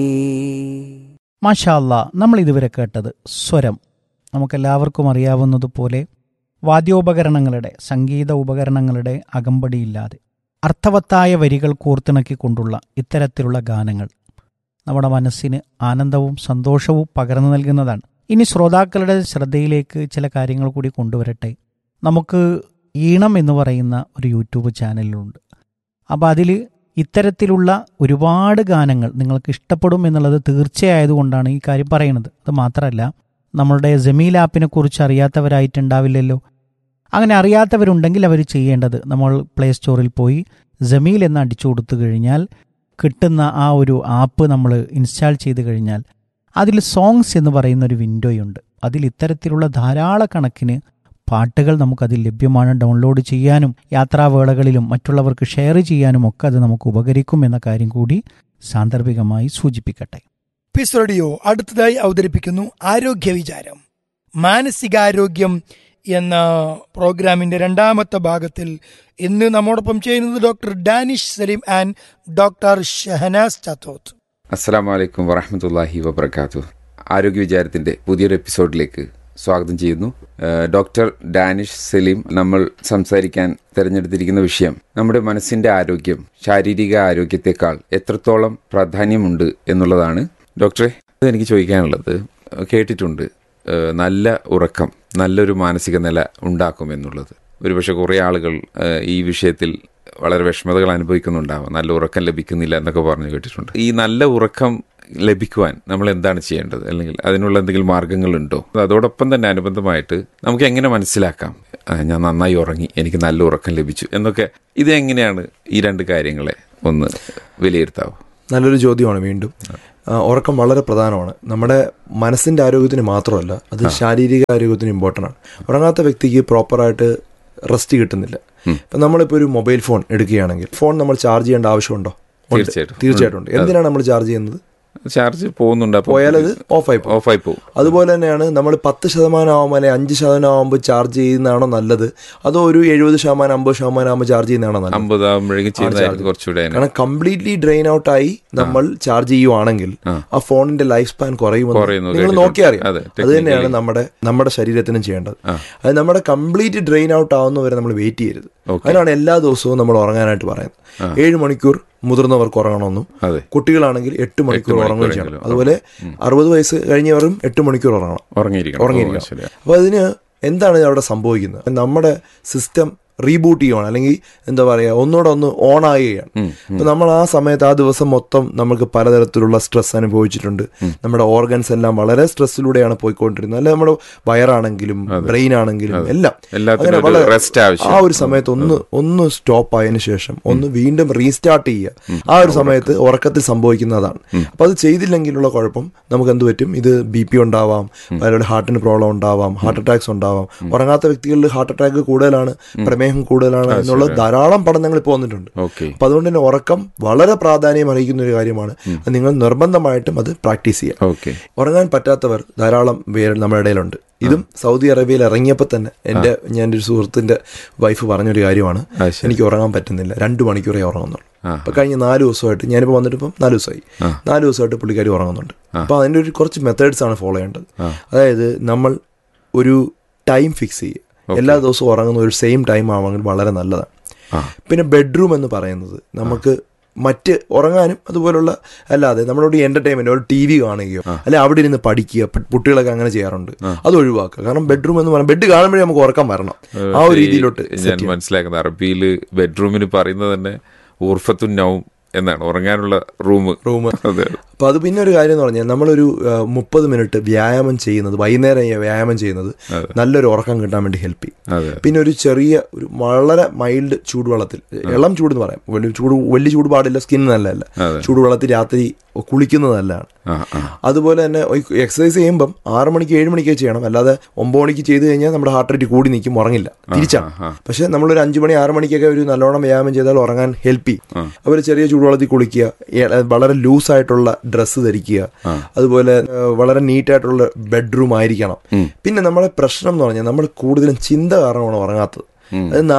മാഷാല്ല നമ്മൾ ഇതുവരെ കേട്ടത് സ്വരം നമുക്കെല്ലാവർക്കും അറിയാവുന്നതുപോലെ വാദ്യോപകരണങ്ങളുടെ സംഗീത ഉപകരണങ്ങളുടെ അകമ്പടിയില്ലാതെ അർത്ഥവത്തായ വരികൾ കോർത്തിണക്കിക്കൊണ്ടുള്ള ഇത്തരത്തിലുള്ള ഗാനങ്ങൾ നമ്മുടെ മനസ്സിന് ആനന്ദവും സന്തോഷവും പകർന്നു നൽകുന്നതാണ് ഇനി ശ്രോതാക്കളുടെ ശ്രദ്ധയിലേക്ക് ചില കാര്യങ്ങൾ കൂടി കൊണ്ടുവരട്ടെ നമുക്ക് ഈണം എന്ന് പറയുന്ന ഒരു യൂട്യൂബ് ചാനലുണ്ട് അപ്പോൾ അതിൽ ഇത്തരത്തിലുള്ള ഒരുപാട് ഗാനങ്ങൾ നിങ്ങൾക്ക് ഇഷ്ടപ്പെടും എന്നുള്ളത് തീർച്ചയായതുകൊണ്ടാണ് ഈ കാര്യം പറയുന്നത് അത് മാത്രമല്ല നമ്മളുടെ ജമീൽ ആപ്പിനെ കുറിച്ച് അറിയാത്തവരായിട്ടുണ്ടാവില്ലല്ലോ അങ്ങനെ അറിയാത്തവരുണ്ടെങ്കിൽ അവർ ചെയ്യേണ്ടത് നമ്മൾ പ്ലേ സ്റ്റോറിൽ പോയി ജമീൽ എന്ന് അടിച്ചു കൊടുത്തു കഴിഞ്ഞാൽ കിട്ടുന്ന ആ ഒരു ആപ്പ് നമ്മൾ ഇൻസ്റ്റാൾ ചെയ്ത് കഴിഞ്ഞാൽ അതിൽ സോങ്സ് എന്ന് പറയുന്ന ഒരു വിൻഡോയുണ്ട് അതിൽ ഇത്തരത്തിലുള്ള ധാരാളക്കണക്കിന് പാട്ടുകൾ നമുക്കതിൽ ലഭ്യമാണ് ഡൗൺലോഡ് ചെയ്യാനും യാത്രാവേളകളിലും മറ്റുള്ളവർക്ക് ഷെയർ ചെയ്യാനും ഒക്കെ അത് നമുക്ക് ഉപകരിക്കും എന്ന കാര്യം കൂടി സാന്ദർഭികമായി സൂചിപ്പിക്കട്ടെ പീസ് റേഡിയോ അടുത്തതായി അവതരിപ്പിക്കുന്നു ആരോഗ്യ വിചാരം മാനസികാരോഗ്യം എന്ന പ്രോഗ്രാമിന്റെ രണ്ടാമത്തെ ഭാഗത്തിൽ ഇന്ന് നമ്മോടൊപ്പം ചെയ്യുന്നത് doctor Danish Saleem and doctor Shahanas Chathoth അസ്സാം വലൈക്കും വറഹമത്തല്ലാഹി വബർക്കാത്തു ആരോഗ്യ വിചാരത്തിന്റെ പുതിയൊരു എപ്പിസോഡിലേക്ക് സ്വാഗതം ചെയ്യുന്നു ഏഹ് ഡോക്ടർ ഡാനിഷ് സലീം നമ്മൾ സംസാരിക്കാൻ തിരഞ്ഞെടുത്തിരിക്കുന്ന വിഷയം നമ്മുടെ മനസ്സിന്റെ ആരോഗ്യം ശാരീരിക ആരോഗ്യത്തെക്കാൾ എത്രത്തോളം പ്രാധാന്യമുണ്ട് എന്നുള്ളതാണ് ഡോക്ടറെ ഇത് എനിക്ക് ചോദിക്കാനുള്ളത് കേട്ടിട്ടുണ്ട് ഏഹ് നല്ല ഉറക്കം നല്ലൊരു മാനസിക നില ഉണ്ടാക്കും എന്നുള്ളത് ഒരുപക്ഷെ കുറേ ആളുകൾ ഏഹ് ഈ വിഷയത്തിൽ വളരെ വിഷമതകൾ അനുഭവിക്കുന്നുണ്ടാവാം നല്ല ഉറക്കം ലഭിക്കുന്നില്ല എന്നൊക്കെ പറഞ്ഞു കേട്ടിട്ടുണ്ട് ഈ നല്ല ഉറക്കം ലഭിക്കുവാൻ നമ്മൾ എന്താണ് ചെയ്യേണ്ടത് അല്ലെങ്കിൽ അതിനുള്ള എന്തെങ്കിലും മാർഗങ്ങളുണ്ടോ അതോടൊപ്പം തന്നെ അനുബന്ധമായിട്ട് നമുക്ക് എങ്ങനെ മനസ്സിലാക്കാം ആ, ഞാൻ നന്നായി ഉറങ്ങി എനിക്ക് നല്ല ഉറക്കം ലഭിച്ചു എന്നൊക്കെ ഇത് എങ്ങനെയാണ് ഈ രണ്ട് കാര്യങ്ങളെ ഒന്ന് വിലയിരുത്താവോ നല്ലൊരു ചോദ്യമാണ് വീണ്ടും ആ, ഉറക്കം വളരെ പ്രധാനമാണ് നമ്മുടെ മനസ്സിന്റെ ആരോഗ്യത്തിന് മാത്രമല്ല അത് ശാരീരിക ആരോഗ്യത്തിന് ഇമ്പോർട്ടൻ്റ് ആണ് ഉറങ്ങാത്ത വ്യക്തിക്ക് പ്രോപ്പറായിട്ട് റെസ്റ്റ് കിട്ടുന്നില്ല ഇപ്പം നമ്മളിപ്പോൾ ഒരു മൊബൈൽ ഫോൺ എടുക്കുകയാണെങ്കിൽ ഫോൺ നമ്മൾ ചാർജ് ചെയ്യേണ്ട ആവശ്യമുണ്ടോ ഉണ്ട്. തീർച്ചയായിട്ടും. തീർച്ചയായിട്ടും ഉണ്ട് എന്തിനാണ് നമ്മൾ ചാർജ് ചെയ്യുന്നത് ചാർജ് പോകുന്നുണ്ട് അപ്പോൾ പോയാലത് ഓഫായി പോകും ഓഫായി പോകും അതുപോലെ തന്നെയാണ് നമ്മൾ പത്ത് ശതമാനം ആകുമ്പോൾ അല്ലെങ്കിൽ അഞ്ച് ശതമാനം ആകുമ്പോൾ ചാർജ് ചെയ്യുന്നതാണോ നല്ലത് അതോ ഒരു എഴുപത് ശതമാനം അമ്പത് ശതമാനം ആകുമ്പോൾ ചാർജ് ചെയ്യുന്നതാണോ നല്ലത് അമ്പതാകുമ്പോഴേക്കും ചെയ്യുന്നതായിരിക്കും കുറച്ചുകൂടെ അതിന് കാരണം കംപ്ലീറ്റ്ലി ഡ്രെയിൻ ഔട്ട് ആയി നമ്മൾ ചാർജ് ചെയ്യുവാണെങ്കിൽ ആ ഫോണിന്റെ ലൈഫ് സ്പാൻ കുറയുമെന്ന് കുറയുന്നു, നിങ്ങൾ കേട്ടിട്ടുണ്ട്. നോക്കിയാൽ അറിയാം അതെ, അത് തന്നെയാണ് നമ്മുടെ നമ്മുടെ ശരീരത്തിനും ചെയ്യേണ്ടത് അത് നമ്മുടെ കംപ്ലീറ്റ് ഡ്രെയിൻ ഔട്ട് ആവുന്നവരെ നമ്മൾ വെയിറ്റ് ചെയ്യരുത് അതിനാണ് എല്ലാ ദിവസവും നമ്മൾ ഉറങ്ങാനായിട്ട് പറയുന്നത് ഏഴ് മണിക്കൂർ മുതിർന്നവർക്ക് ഉറങ്ങണമെന്നും അതെ കുട്ടികളാണെങ്കിൽ എട്ട് മണിക്കൂർ ഉറങ്ങുകയും ചെയ്യണം മണിക്കൂറെങ്കിലും. അതുപോലെ അറുപത് വയസ്സ് കഴിഞ്ഞവരും എട്ട് മണിക്കൂർ ഉറങ്ങണം ഉറങ്ങിയിരിക്കണം ഉറങ്ങിയിരിക്കണം ഓ, ശരിയാ. അപ്പോൾ അതിന് എന്താണ് അവിടെ സംഭവിക്കുന്നത് നമ്മുടെ സിസ്റ്റം റീബൂട്ട് ചെയ്യുവാണ് അല്ലെങ്കിൽ എന്താ പറയുക ഒന്നുകൂടെ ഒന്ന് ഓൺ ആകുകയാണ് അപ്പോൾ നമ്മൾ ആ സമയത്ത് ആ ദിവസം മൊത്തം നമുക്ക് പലതരത്തിലുള്ള സ്ട്രെസ് അനുഭവിച്ചിട്ടുണ്ട് നമ്മുടെ ഓർഗൻസ് എല്ലാം വളരെ സ്ട്രെസ്സിലൂടെയാണ് പോയിക്കൊണ്ടിരുന്നത് അല്ലെ നമ്മുടെ വയറാണെങ്കിലും ബ്രെയിൻ ആണെങ്കിലും എല്ലാം എല്ലാത്തിനും അങ്ങനെ ഒരു വളരെ- rest ആവശ്യം. ആ ഒരു സമയത്ത് ഒന്ന് ഒന്ന് സ്റ്റോപ്പ് ആയതിനു ശേഷം ഒന്ന് വീണ്ടും റീസ്റ്റാർട്ട് ചെയ്യുക ആ ഒരു സമയത്ത് ഉറക്കത്തിൽ സംഭവിക്കുന്നതാണ് അപ്പൊ അത് ചെയ്തില്ലെങ്കിലുള്ള കുഴപ്പം നമുക്ക് എന്ത് പറ്റും ഇത് ബി പി ഉണ്ടാവാം പലരുടെ ഹാർട്ടിന് പ്രോബ്ലം ഉണ്ടാവാം ഹാർട്ട് അറ്റാക്സ് ഉണ്ടാവാം ഉറങ്ങാത്ത വ്യക്തികളിൽ ഹാർട്ട് അറ്റാക്ക് കൂടുതലാണ് പ്രമേഹം കൂടുതലാണ് എന്നുള്ള ധാരാളം പഠനങ്ങൾ ഇപ്പോൾ വന്നിട്ടുണ്ട് ഓക്കെ അപ്പൊ അതുകൊണ്ട് തന്നെ ഉറക്കം വളരെ പ്രാധാന്യം അറിയിക്കുന്ന ഒരു കാര്യമാണ് അത് നിങ്ങൾ നിർബന്ധമായിട്ടും അത് പ്രാക്ടീസ് ചെയ്യുക ഓക്കെ ഉറങ്ങാൻ പറ്റാത്തവർ ധാരാളം പേര് നമ്മുടെ ഇടയിലുണ്ട് ഇതും സൗദി അറേബ്യയിൽ ഇറങ്ങിയപ്പോൾ തന്നെ എൻ്റെ ഞാൻ ഒരു സുഹൃത്തിന്റെ വൈഫ് പറഞ്ഞൊരു കാര്യമാണ് അത് ശരി. എനിക്ക് ഉറങ്ങാൻ പറ്റുന്നില്ല രണ്ട് മണിക്കൂറേ ഉറങ്ങുന്നുള്ളൂ ആ. അപ്പൊ കഴിഞ്ഞ നാല് ദിവസമായിട്ട് ഞാനിപ്പോൾ വന്നിട്ട് ഇപ്പം നാല് ദിവസമായി നാല് ദിവസമായിട്ട് പുള്ളിക്കാരി ഉറങ്ങുന്നുണ്ട് അപ്പൊ അതിൻ്റെ ഒരു കുറച്ച് മെത്തേഡ്സ് ആണ് ഫോളോ ചെയ്യേണ്ടത് അതായത് നമ്മൾ ഒരു ടൈം ഫിക്സ് ചെയ്യുക എല്ലാ ദിവസവും ഉറങ്ങുന്ന ഒരു സെയിം ടൈം ആണെങ്കിൽ വളരെ നല്ലതാണ് പിന്നെ ബെഡ്റൂം എന്ന് പറയുന്നത് നമുക്ക് മറ്റ് ഉറങ്ങാനും അതുപോലുള്ള അല്ലാതെ നമ്മളോട് എന്റർടൈൻമെന്റ് ഒരു ടി വി കാണുകയോ അല്ലെ അവിടെ ഇരുന്ന് പഠിക്കുക പ- കുട്ടികളൊക്കെ അങ്ങനെ ചെയ്യാറുണ്ട് അത് ഒഴിവാക്കുക കാരണം ബെഡ്റൂം എന്ന് പറഞ്ഞാൽ ബെഡ് കാണുമ്പോഴേ നമുക്ക് ഉറക്കം വരണം ആ ഒരു രീതിയിലോട്ട് set ഞാൻ ചെയ്യണം. മനസ്സിലാക്കുന്നത് അറബിയിൽ ബെഡ്റൂമിന് പറയുന്നത് തന്നെ ഊർഫത്തും നവും എന്നാണ് ഉറങ്ങാനുള്ള റൂം റൂം അതെ അപ്പൊ അത് പിന്നെ ഒരു കാര്യം എന്ന് പറഞ്ഞാൽ നമ്മളൊരു മുപ്പത് മിനിറ്റ് വ്യായാമം ചെയ്യുന്നത് വൈകുന്നേരം ഈ വ്യായാമം ചെയ്യുന്നത് നല്ലൊരു ഉറക്കം കിട്ടാൻ വേണ്ടി ഹെൽപ്പ് ചെയ്യും അതെ പിന്നെ ഒരു ചെറിയ ഒരു വളരെ മൈൽഡ് ചൂടുവെള്ളത്തിൽ ഇളം ചൂട് എന്ന് പറയാം വലിയ ചൂട് വലിയ ചൂട് പാടില്ല സ്കിൻ നല്ലതല്ല ചൂടുവെള്ളത്തിൽ രാത്രി കുളിക്കുന്നത് നല്ലതാണ് ആ ആ അതുപോലെ തന്നെ എക്സസൈസ് ചെയ്യുമ്പം ആറ് മണിക്ക് ഏഴ് മണിക്ക് ചെയ്യണം അല്ലാതെ ഒമ്പത് മണിക്ക് ചെയ്ത് കഴിഞ്ഞാൽ നമ്മുടെ ഹാർട്ട് റേറ്റ് കൂടി നിൽക്കും ഉറങ്ങില്ല തിരിച്ചാണ് പക്ഷെ നമ്മളൊരു അഞ്ച് മണി ആറ് മണിക്കൊക്കെ ഒരു നല്ലോണം വ്യായാമം ചെയ്താൽ ഉറങ്ങാൻ ഹെൽപ്പ് ചെയ്യും അതുപോലെ ചെറിയ ചൂടുവെള്ളത്തിൽ കുളിക്കുക ഏ- വളരെ ലൂസ് ആയിട്ടുള്ള ഡ്രസ്സ് ധരിക്കുക അതുപോലെ ഏ, വളരെ നീറ്റ് ആയിട്ടുള്ള ബെഡ്റൂം ആയിരിക്കണം പിന്നെ നമ്മുടെ പ്രശ്നം എന്ന് പറഞ്ഞാൽ നമ്മൾ കൂടുതലും ചിന്ത കാരണമാണ് ഉറങ്ങാത്തത് അത് നാളെ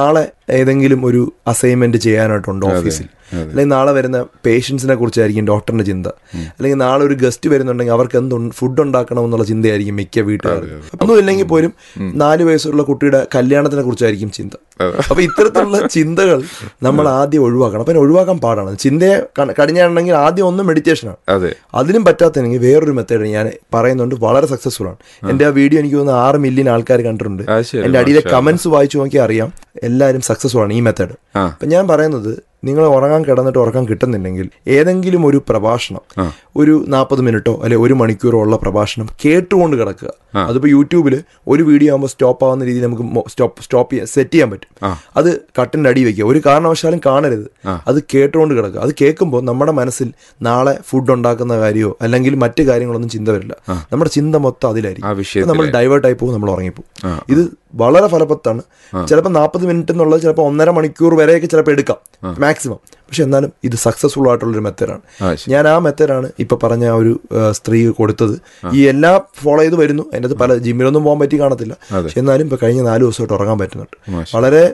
ഏതെങ്കിലും ഒരു അസൈൻമെന്റ് ചെയ്യാനായിട്ടുണ്ട് ഓഫീസിൽ അല്ലെങ്കിൽ നാളെ വരുന്ന പേഷ്യൻസിനെ കുറിച്ചായിരിക്കും ഡോക്ടറിന്റെ ചിന്ത അല്ലെങ്കിൽ നാളെ ഒരു ഗസ്റ്റ് വരുന്നുണ്ടെങ്കിൽ അവർക്ക് എന്ത് ഫുഡ് ഉണ്ടാക്കണം എന്നുള്ള ചിന്തയായിരിക്കും മിക്ക വീട്ടുകാർക്ക് ഒന്നും ഇല്ലെങ്കിൽ പോലും നാല് വയസ്സുള്ള കുട്ടിയുടെ കല്യാണത്തിനെ കുറിച്ചായിരിക്കും ചിന്ത അപ്പൊ ഇത്തരത്തിലുള്ള ചിന്തകൾ നമ്മൾ ആദ്യം ഒഴിവാക്കണം അപ്പൊ ഒഴിവാക്കാൻ പാടാണ് ചിന്തയെ ക- കടിഞ്ഞാണെങ്കിൽ ആദ്യം ഒന്ന് മെഡിറ്റേഷനാണ് അതെ അതിനും പറ്റാത്തതെങ്കിൽ വേറൊരു മെത്തേഡ് ഞാൻ പറയുന്നുണ്ട് വളരെ സക്സസ്ഫുൾ ആണ് എന്റെ ആ വീഡിയോ എനിക്ക് തോന്നുന്നു ആറ് മില്യൺ ആൾക്കാർ കണ്ടിട്ടുണ്ട് അത് ശരി, എന്റെ അടിയിലെ മാഷാ കമന്റ്സ് വായിച്ചു നോക്കിയാൽ അറിയാം എല്ലാവരും സക്സസ്ഫുൾ ആണ് ഈ മെത്തേഡ് ആ. അപ്പൊ ഞാൻ പറയുന്നത് നിങ്ങൾ ഉറങ്ങാൻ കിടന്നിട്ട് ഉറക്കം കിട്ടുന്നില്ലെങ്കിൽ ഏതെങ്കിലും ഒരു പ്രഭാഷണം ഒരു നാൽപ്പത് മിനിറ്റോ അല്ലെ ഒരു മണിക്കൂറോ ഉള്ള പ്രഭാഷണം കേട്ടുകൊണ്ട് കിടക്കുക അതിപ്പോ യൂട്യൂബിൽ ഒരു വീഡിയോ ആകുമ്പോൾ സ്റ്റോപ്പ് ആവുന്ന രീതിയിൽ നമുക്ക് സ്റ്റോപ്പ് സ്റ്റോപ്പ് ചെയ്യാൻ സെറ്റ് ചെയ്യാൻ പറ്റും അത് കട്ടിന്റെ അടി വെക്കുക ഒരു കാരണവശാലും കാണരുത് അത് കേട്ടുകൊണ്ട് കിടക്കുക അത് കേൾക്കുമ്പോൾ നമ്മുടെ മനസ്സിൽ നാളെ ഫുഡ് ഉണ്ടാക്കുന്ന കാര്യമോ അല്ലെങ്കിൽ മറ്റു കാര്യങ്ങളൊന്നും ചിന്ത വരില്ല നമ്മുടെ ചിന്ത മൊത്തം ആ അതിലായിരിക്കും വിഷയത്തിലായി. നമ്മൾ ഡൈവേർട്ട് ആയി പോകും നമ്മൾ ഉറങ്ങിപ്പോകും ഇത് വളരെ ഫലവത്താണ് ചിലപ്പോൾ നാൽപ്പത് മിനിറ്റ് എന്നുള്ളത് ചിലപ്പോൾ ഒന്നര മണിക്കൂർ വരെയൊക്കെ ചിലപ്പോൾ എടുക്കാം മാക്സിമം പക്ഷെ എന്നാലും ഇത് സക്സസ്ഫുൾ ആയിട്ടുള്ള ഒരു മെത്തേഡാണ് ആ, ശരി. ഞാൻ ആ മെത്തേഡാണ് ഇപ്പൊ പറഞ്ഞ ആ ഒരു ആ, സ്ത്രീ കൊടുത്തത് ഈ എല്ലാ ഫോളോ ചെയ്ത് വരുന്നു അതിൻ്റെ അകത്ത് പല ജിമ്മിലൊന്നും പോകാൻ പറ്റി കാണത്തില്ല പക്ഷെ എന്നാലും ഇപ്പൊ കഴിഞ്ഞ നാല് ദിവസമായിട്ട് ഉറങ്ങാൻ പറ്റുന്നുണ്ട് വളരെ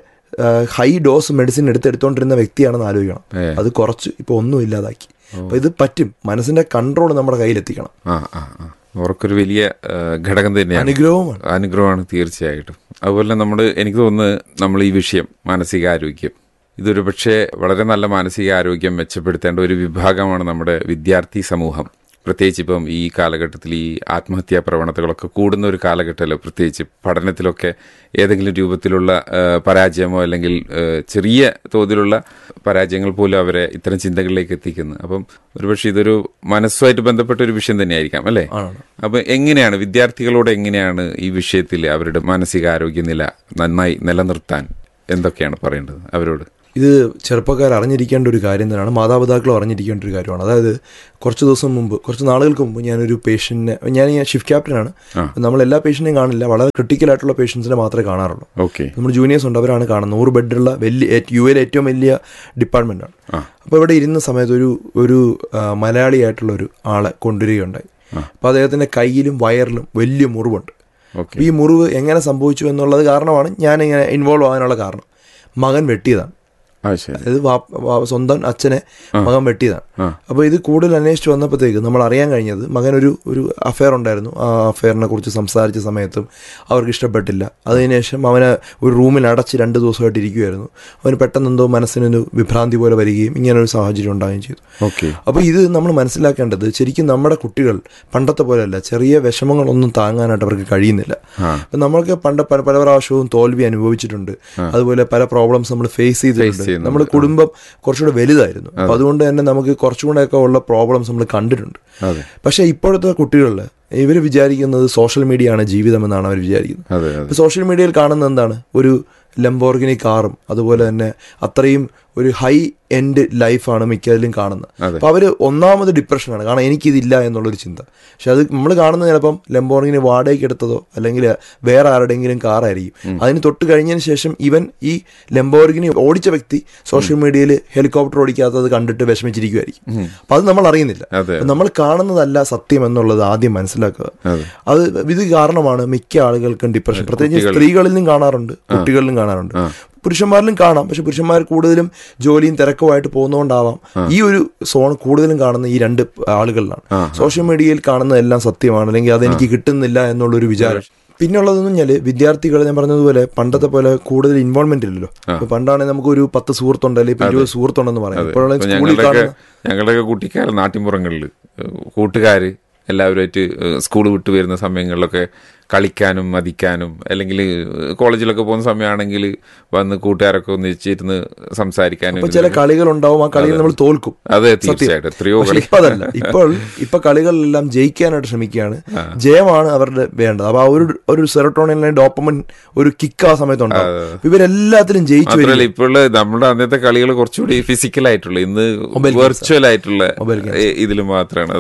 ഹൈ ഡോസ് മെഡിസിൻ എടുത്തെടുത്തോണ്ടിരുന്ന വ്യക്തിയാണെന്ന് ആലോചിക്കണം ഏ. അത് കുറച്ച് ഇപ്പൊ ഒന്നും ഇല്ലാതാക്കി അപ്പൊ ഇത് പറ്റും മനസ്സിന്റെ കൺട്രോൾ നമ്മുടെ കയ്യിലെത്തിക്കണം ആ ആ ആ ഉറക്കൊരു വലിയ ആ, ഘടകം തന്നെയാണ് അനുഗ്രഹവുമാണ് അനുഗ്രഹമാണ് തീർച്ചയായിട്ടും അതുപോലെ നമ്മൾ എനിക്ക് തോന്നുന്നത് നമ്മൾ ഈ വിഷയം മാനസികാരോഗ്യം ഇതൊരു പക്ഷേ വളരെ നല്ല മാനസികാരോഗ്യം മെച്ചപ്പെടുത്തേണ്ട ഒരു വിഭാഗമാണ് നമ്മുടെ വിദ്യാർത്ഥി സമൂഹം പ്രത്യേകിച്ച് ഇപ്പം ഈ കാലഘട്ടത്തിൽ ഈ ആത്മഹത്യാ പ്രവണതകളൊക്കെ കൂടുന്ന ഒരു കാലഘട്ടമല്ലോ പ്രത്യേകിച്ച് പഠനത്തിലൊക്കെ ഏതെങ്കിലും രൂപത്തിലുള്ള ആ, പരാജയമോ അല്ലെങ്കിൽ ആ, ചെറിയ തോതിലുള്ള പരാജയങ്ങൾ പോലും അവരെ ഇത്തരം ചിന്തകളിലേക്ക് എത്തിക്കുന്നു അപ്പം ഒരുപക്ഷെ ഇതൊരു മനസ്സുമായിട്ട് ബന്ധപ്പെട്ട ഒരു വിഷയം തന്നെയായിരിക്കാം അല്ലേ അപ്പൊ എങ്ങനെയാണ് വിദ്യാർത്ഥികളോട് എങ്ങനെയാണ് ഈ വിഷയത്തിൽ അവരുടെ മാനസികാരോഗ്യ നില നന്നായി നിലനിർത്താൻ എന്തൊക്കെയാണ് പറയേണ്ടത് അവരോട് ഇത് ചെറുപ്പക്കാർ അറിഞ്ഞിരിക്കേണ്ട ഒരു കാര്യം തന്നെയാണ് മാതാപിതാക്കളും അറിഞ്ഞിരിക്കേണ്ട ഒരു കാര്യമാണ് അതായത് കുറച്ച് ദിവസം മുമ്പ് കുറച്ച് നാളുകൾക്ക് മുമ്പ് ഞാനൊരു പേഷ്യന്റിനെ ഞാൻ ഞാൻ ഷിഫ്റ്റ് ക്യാപ്റ്റനാണ് നമ്മൾ എല്ലാ പേഷ്യന്റിനെയും കാണില്ല വളരെ ക്രിട്ടിക്കൽ ആയിട്ടുള്ള പേഷ്യൻസിനെ മാത്രമേ കാണാറുള്ളൂ ഓക്കെ നമ്മൾ ജൂനിയേഴ്സ് ഉണ്ട് അവരാണ് കാണുന്നത് നൂറ് ബെഡുള്ള വലിയ യു എയിലെ ഏറ്റവും വലിയ ഡിപ്പാർട്ട്മെന്റാണ് അപ്പോൾ ഇവിടെ ഇരുന്ന സമയത്ത് ഒരു ഒരു ആ, മലയാളിയായിട്ടുള്ള ഒരു ആളെ കൊണ്ടുവരികയുണ്ടായി അപ്പോൾ അദ്ദേഹത്തിന്റെ കയ്യിലും വയറിലും വലിയ മുറിവുണ്ട് ഓക്കെ അപ്പോൾ ഈ മുറിവ് എങ്ങനെ സംഭവിച്ചു എന്നുള്ളത് കാരണമാണ് ഞാൻ ഇങ്ങനെ ഇൻവോൾവ് ആകാനുള്ള കാരണം മകൻ വെട്ടിയതാണ് ആ ശരി അതായത് വാപ്പ- വാ- സ്വന്തം അച്ഛനെ മകൻ വെട്ടിയതാണ് അപ്പോൾ ഇത് കൂടുതൽ അന്വേഷിച്ച് വന്നപ്പോഴത്തേക്ക് നമ്മൾ അറിയാൻ കഴിഞ്ഞത് മകൻ ഒരു ഒരു അഫെയർ ഉണ്ടായിരുന്നു ആ അഫെയറിനെ കുറിച്ച് സംസാരിച്ച സമയത്തും അവർക്ക് ഇഷ്ടപ്പെട്ടില്ല അതിനുശേഷം അവനെ ഒരു റൂമിൽ അടച്ച് രണ്ട് ദിവസമായിട്ട് ഇരിക്കുമായിരുന്നു അവന് പെട്ടെന്ന് എന്തോ മനസ്സിനൊരു വിഭ്രാന്തി പോലെ വരികയും ഇങ്ങനെ ഒരു സാഹചര്യം ഉണ്ടാവുകയും ചെയ്തു ഓക്കെ അപ്പോൾ ഇത് നമ്മൾ മനസ്സിലാക്കേണ്ടത് ശരിക്കും നമ്മുടെ കുട്ടികൾ പണ്ടത്തെ പോലെയല്ല ചെറിയ വിഷമങ്ങളൊന്നും താങ്ങാനായിട്ട് അവർക്ക് കഴിയുന്നില്ല അപ്പം നമ്മൾക്ക് പണ്ട് പല പല പ്രാവശ്യവും തോൽവി അനുഭവിച്ചിട്ടുണ്ട് അതുപോലെ പല പ്രോബ്ലംസ് നമ്മൾ ഫേസ് ചെയ്തിട്ടുണ്ട് ചെയ്യുന്നുണ്ട്. നമ്മുടെ കുടുംബം കുറച്ചുകൂടെ വലുതായിരുന്നു അപ്പം അതുകൊണ്ട് തന്നെ നമുക്ക് കുറച്ചുകൂടെയൊക്കെ ഉള്ള പ്രോബ്ലംസ് നമ്മൾ കണ്ടിട്ടുണ്ട് അതെ പക്ഷേ ഇപ്പോഴത്തെ കുട്ടികളിൽ ഇവർ വിചാരിക്കുന്നത് സോഷ്യൽ മീഡിയ ആണ് ജീവിതം എന്നാണ് അവർ വിചാരിക്കുന്നത് അതെ അതെ ഇപ്പൊ സോഷ്യൽ മീഡിയയിൽ കാണുന്ന എന്താണ് ഒരു ലംബോർഗിനി കാറും അതുപോലെ തന്നെ അത്രയും ഒരു ഹൈ എൻഡ് ലൈഫാണ് മിക്കതിലും കാണുന്നത് അതെ. അപ്പൊ അവര് ഒന്നാമത് ഡിപ്രഷനാണ് കാരണം എനിക്കിതില്ല എന്നുള്ളൊരു ചിന്ത പക്ഷെ അത് നമ്മൾ കാണുന്നത് ചിലപ്പം ലംബോർഗിനി വാടകയ്ക്ക് എടുത്തതോ അല്ലെങ്കിൽ വേറെ ആരുടെയെങ്കിലും കാറായിരിക്കും അതിന് തൊട്ട് കഴിഞ്ഞതിന് ശേഷം ഇവൻ ഈ ലംബോർഗിനി ഓടിച്ച വ്യക്തി സോഷ്യൽ മീഡിയയിൽ ഹെലികോപ്റ്റർ ഓടിക്കാത്തത് കണ്ടിട്ട് വിഷമിച്ചിരിക്കുമായിരിക്കും അപ്പൊ അത് നമ്മൾ അറിയുന്നില്ല അതെ. അപ്പൊ നമ്മൾ കാണുന്നതല്ല സത്യം എന്നുള്ളത് ആദ്യം മനസ്സിലാക്കുക അതെ. അത് ഇത് കാരണമാണ് മിക്ക ആളുകൾക്കും ഡിപ്രഷൻ പ്രത്യേകിച്ച് സ്ത്രീകളിലും കാണാറുണ്ട് കുട്ടികളിലും കാണാറുണ്ട് പുരുഷന്മാരിലും കാണാം പക്ഷെ പുരുഷന്മാർ കൂടുതലും ജോലിയും തിരക്കുമായിട്ട് പോകുന്നതുകൊണ്ടാവാം ഈ ഒരു സോൺ കൂടുതലും കാണുന്ന ഈ രണ്ട് ആളുകളിലാണ് സോഷ്യൽ മീഡിയയിൽ കാണുന്നതെല്ലാം സത്യമാണ് അല്ലെങ്കിൽ അതെനിക്ക് കിട്ടുന്നില്ല എന്നുള്ളൊരു വിചാരം പിന്നുള്ളതെന്ന് പറഞ്ഞാൽ വിദ്യാർത്ഥികൾ ഞാൻ പറഞ്ഞതുപോലെ പണ്ടത്തെ പോലെ കൂടുതൽ ഇൻവോൾവ്മെന്റ് ഇല്ലല്ലോ ഇപ്പൊ പണ്ടാണെങ്കിൽ നമുക്ക് ഒരു പത്ത് സുഹൃത്തുണ്ട് അല്ലെങ്കിൽ ഇപ്പൊ ഇരുപത് സുഹൃത്തുണ്ടെന്ന് പറയാം ഇപ്പോഴുള്ള ഇപ്പൊ സ്കൂളിൽ ഞങ്ങളുടെയൊക്കെ കാണുന്ന ഞങ്ങളുടെയൊക്കെ കുട്ടിക്കാലം നാട്ടിൻപുറങ്ങളിൽ കൂട്ടുകാര് എല്ലാവരുമായിട്ട് സ്കൂൾ വിട്ടു വരുന്ന സമയങ്ങളിലൊക്കെ കളിക്കാനും മതിക്കാനും അല്ലെങ്കിൽ കോളേജിലൊക്കെ പോകുന്ന സമയമാണെങ്കിൽ വന്ന് കൂട്ടുകാരൊക്കെ ഒന്നിച്ചിരുന്ന് സംസാരിക്കാനും ഇപ്പൊ ചില കളികൾ ഉണ്ടാവും ആ കളിയിൽ നമ്മൾ തോൽക്കും അതെ സത്യം. തീർച്ചയായിട്ടും എത്രയോ പക്ഷെ കളി ഇപ്പൊ അതല്ല ഇപ്പോൾ ഇപ്പൊ കളികളിലെല്ലാം ജയിക്കാനായിട്ട് ശ്രമിക്കുകയാണ് ജയമാണ് അവരുടെ വേണ്ടത് അപ്പൊ ആ ഒരു ഒരു സെറട്ടോണിനെ ഡോപ്പമൻ ഒരു കിക്ക് ആ സമയത്തുണ്ടാവും അപ്പൊ ഇവരെല്ലാത്തിലും ജയിച്ചു വരും മാത്രമല്ല ഇപ്പോഴുള്ള നമ്മുടെ അന്നത്തെ കളികൾ കുറച്ചുകൂടി ഫിസിക്കൽ ആയിട്ടുള്ള ഇന്ന് വെർച്വൽ ആയിട്ടുള്ള ഇതിൽ മാത്രമാണ് അതാ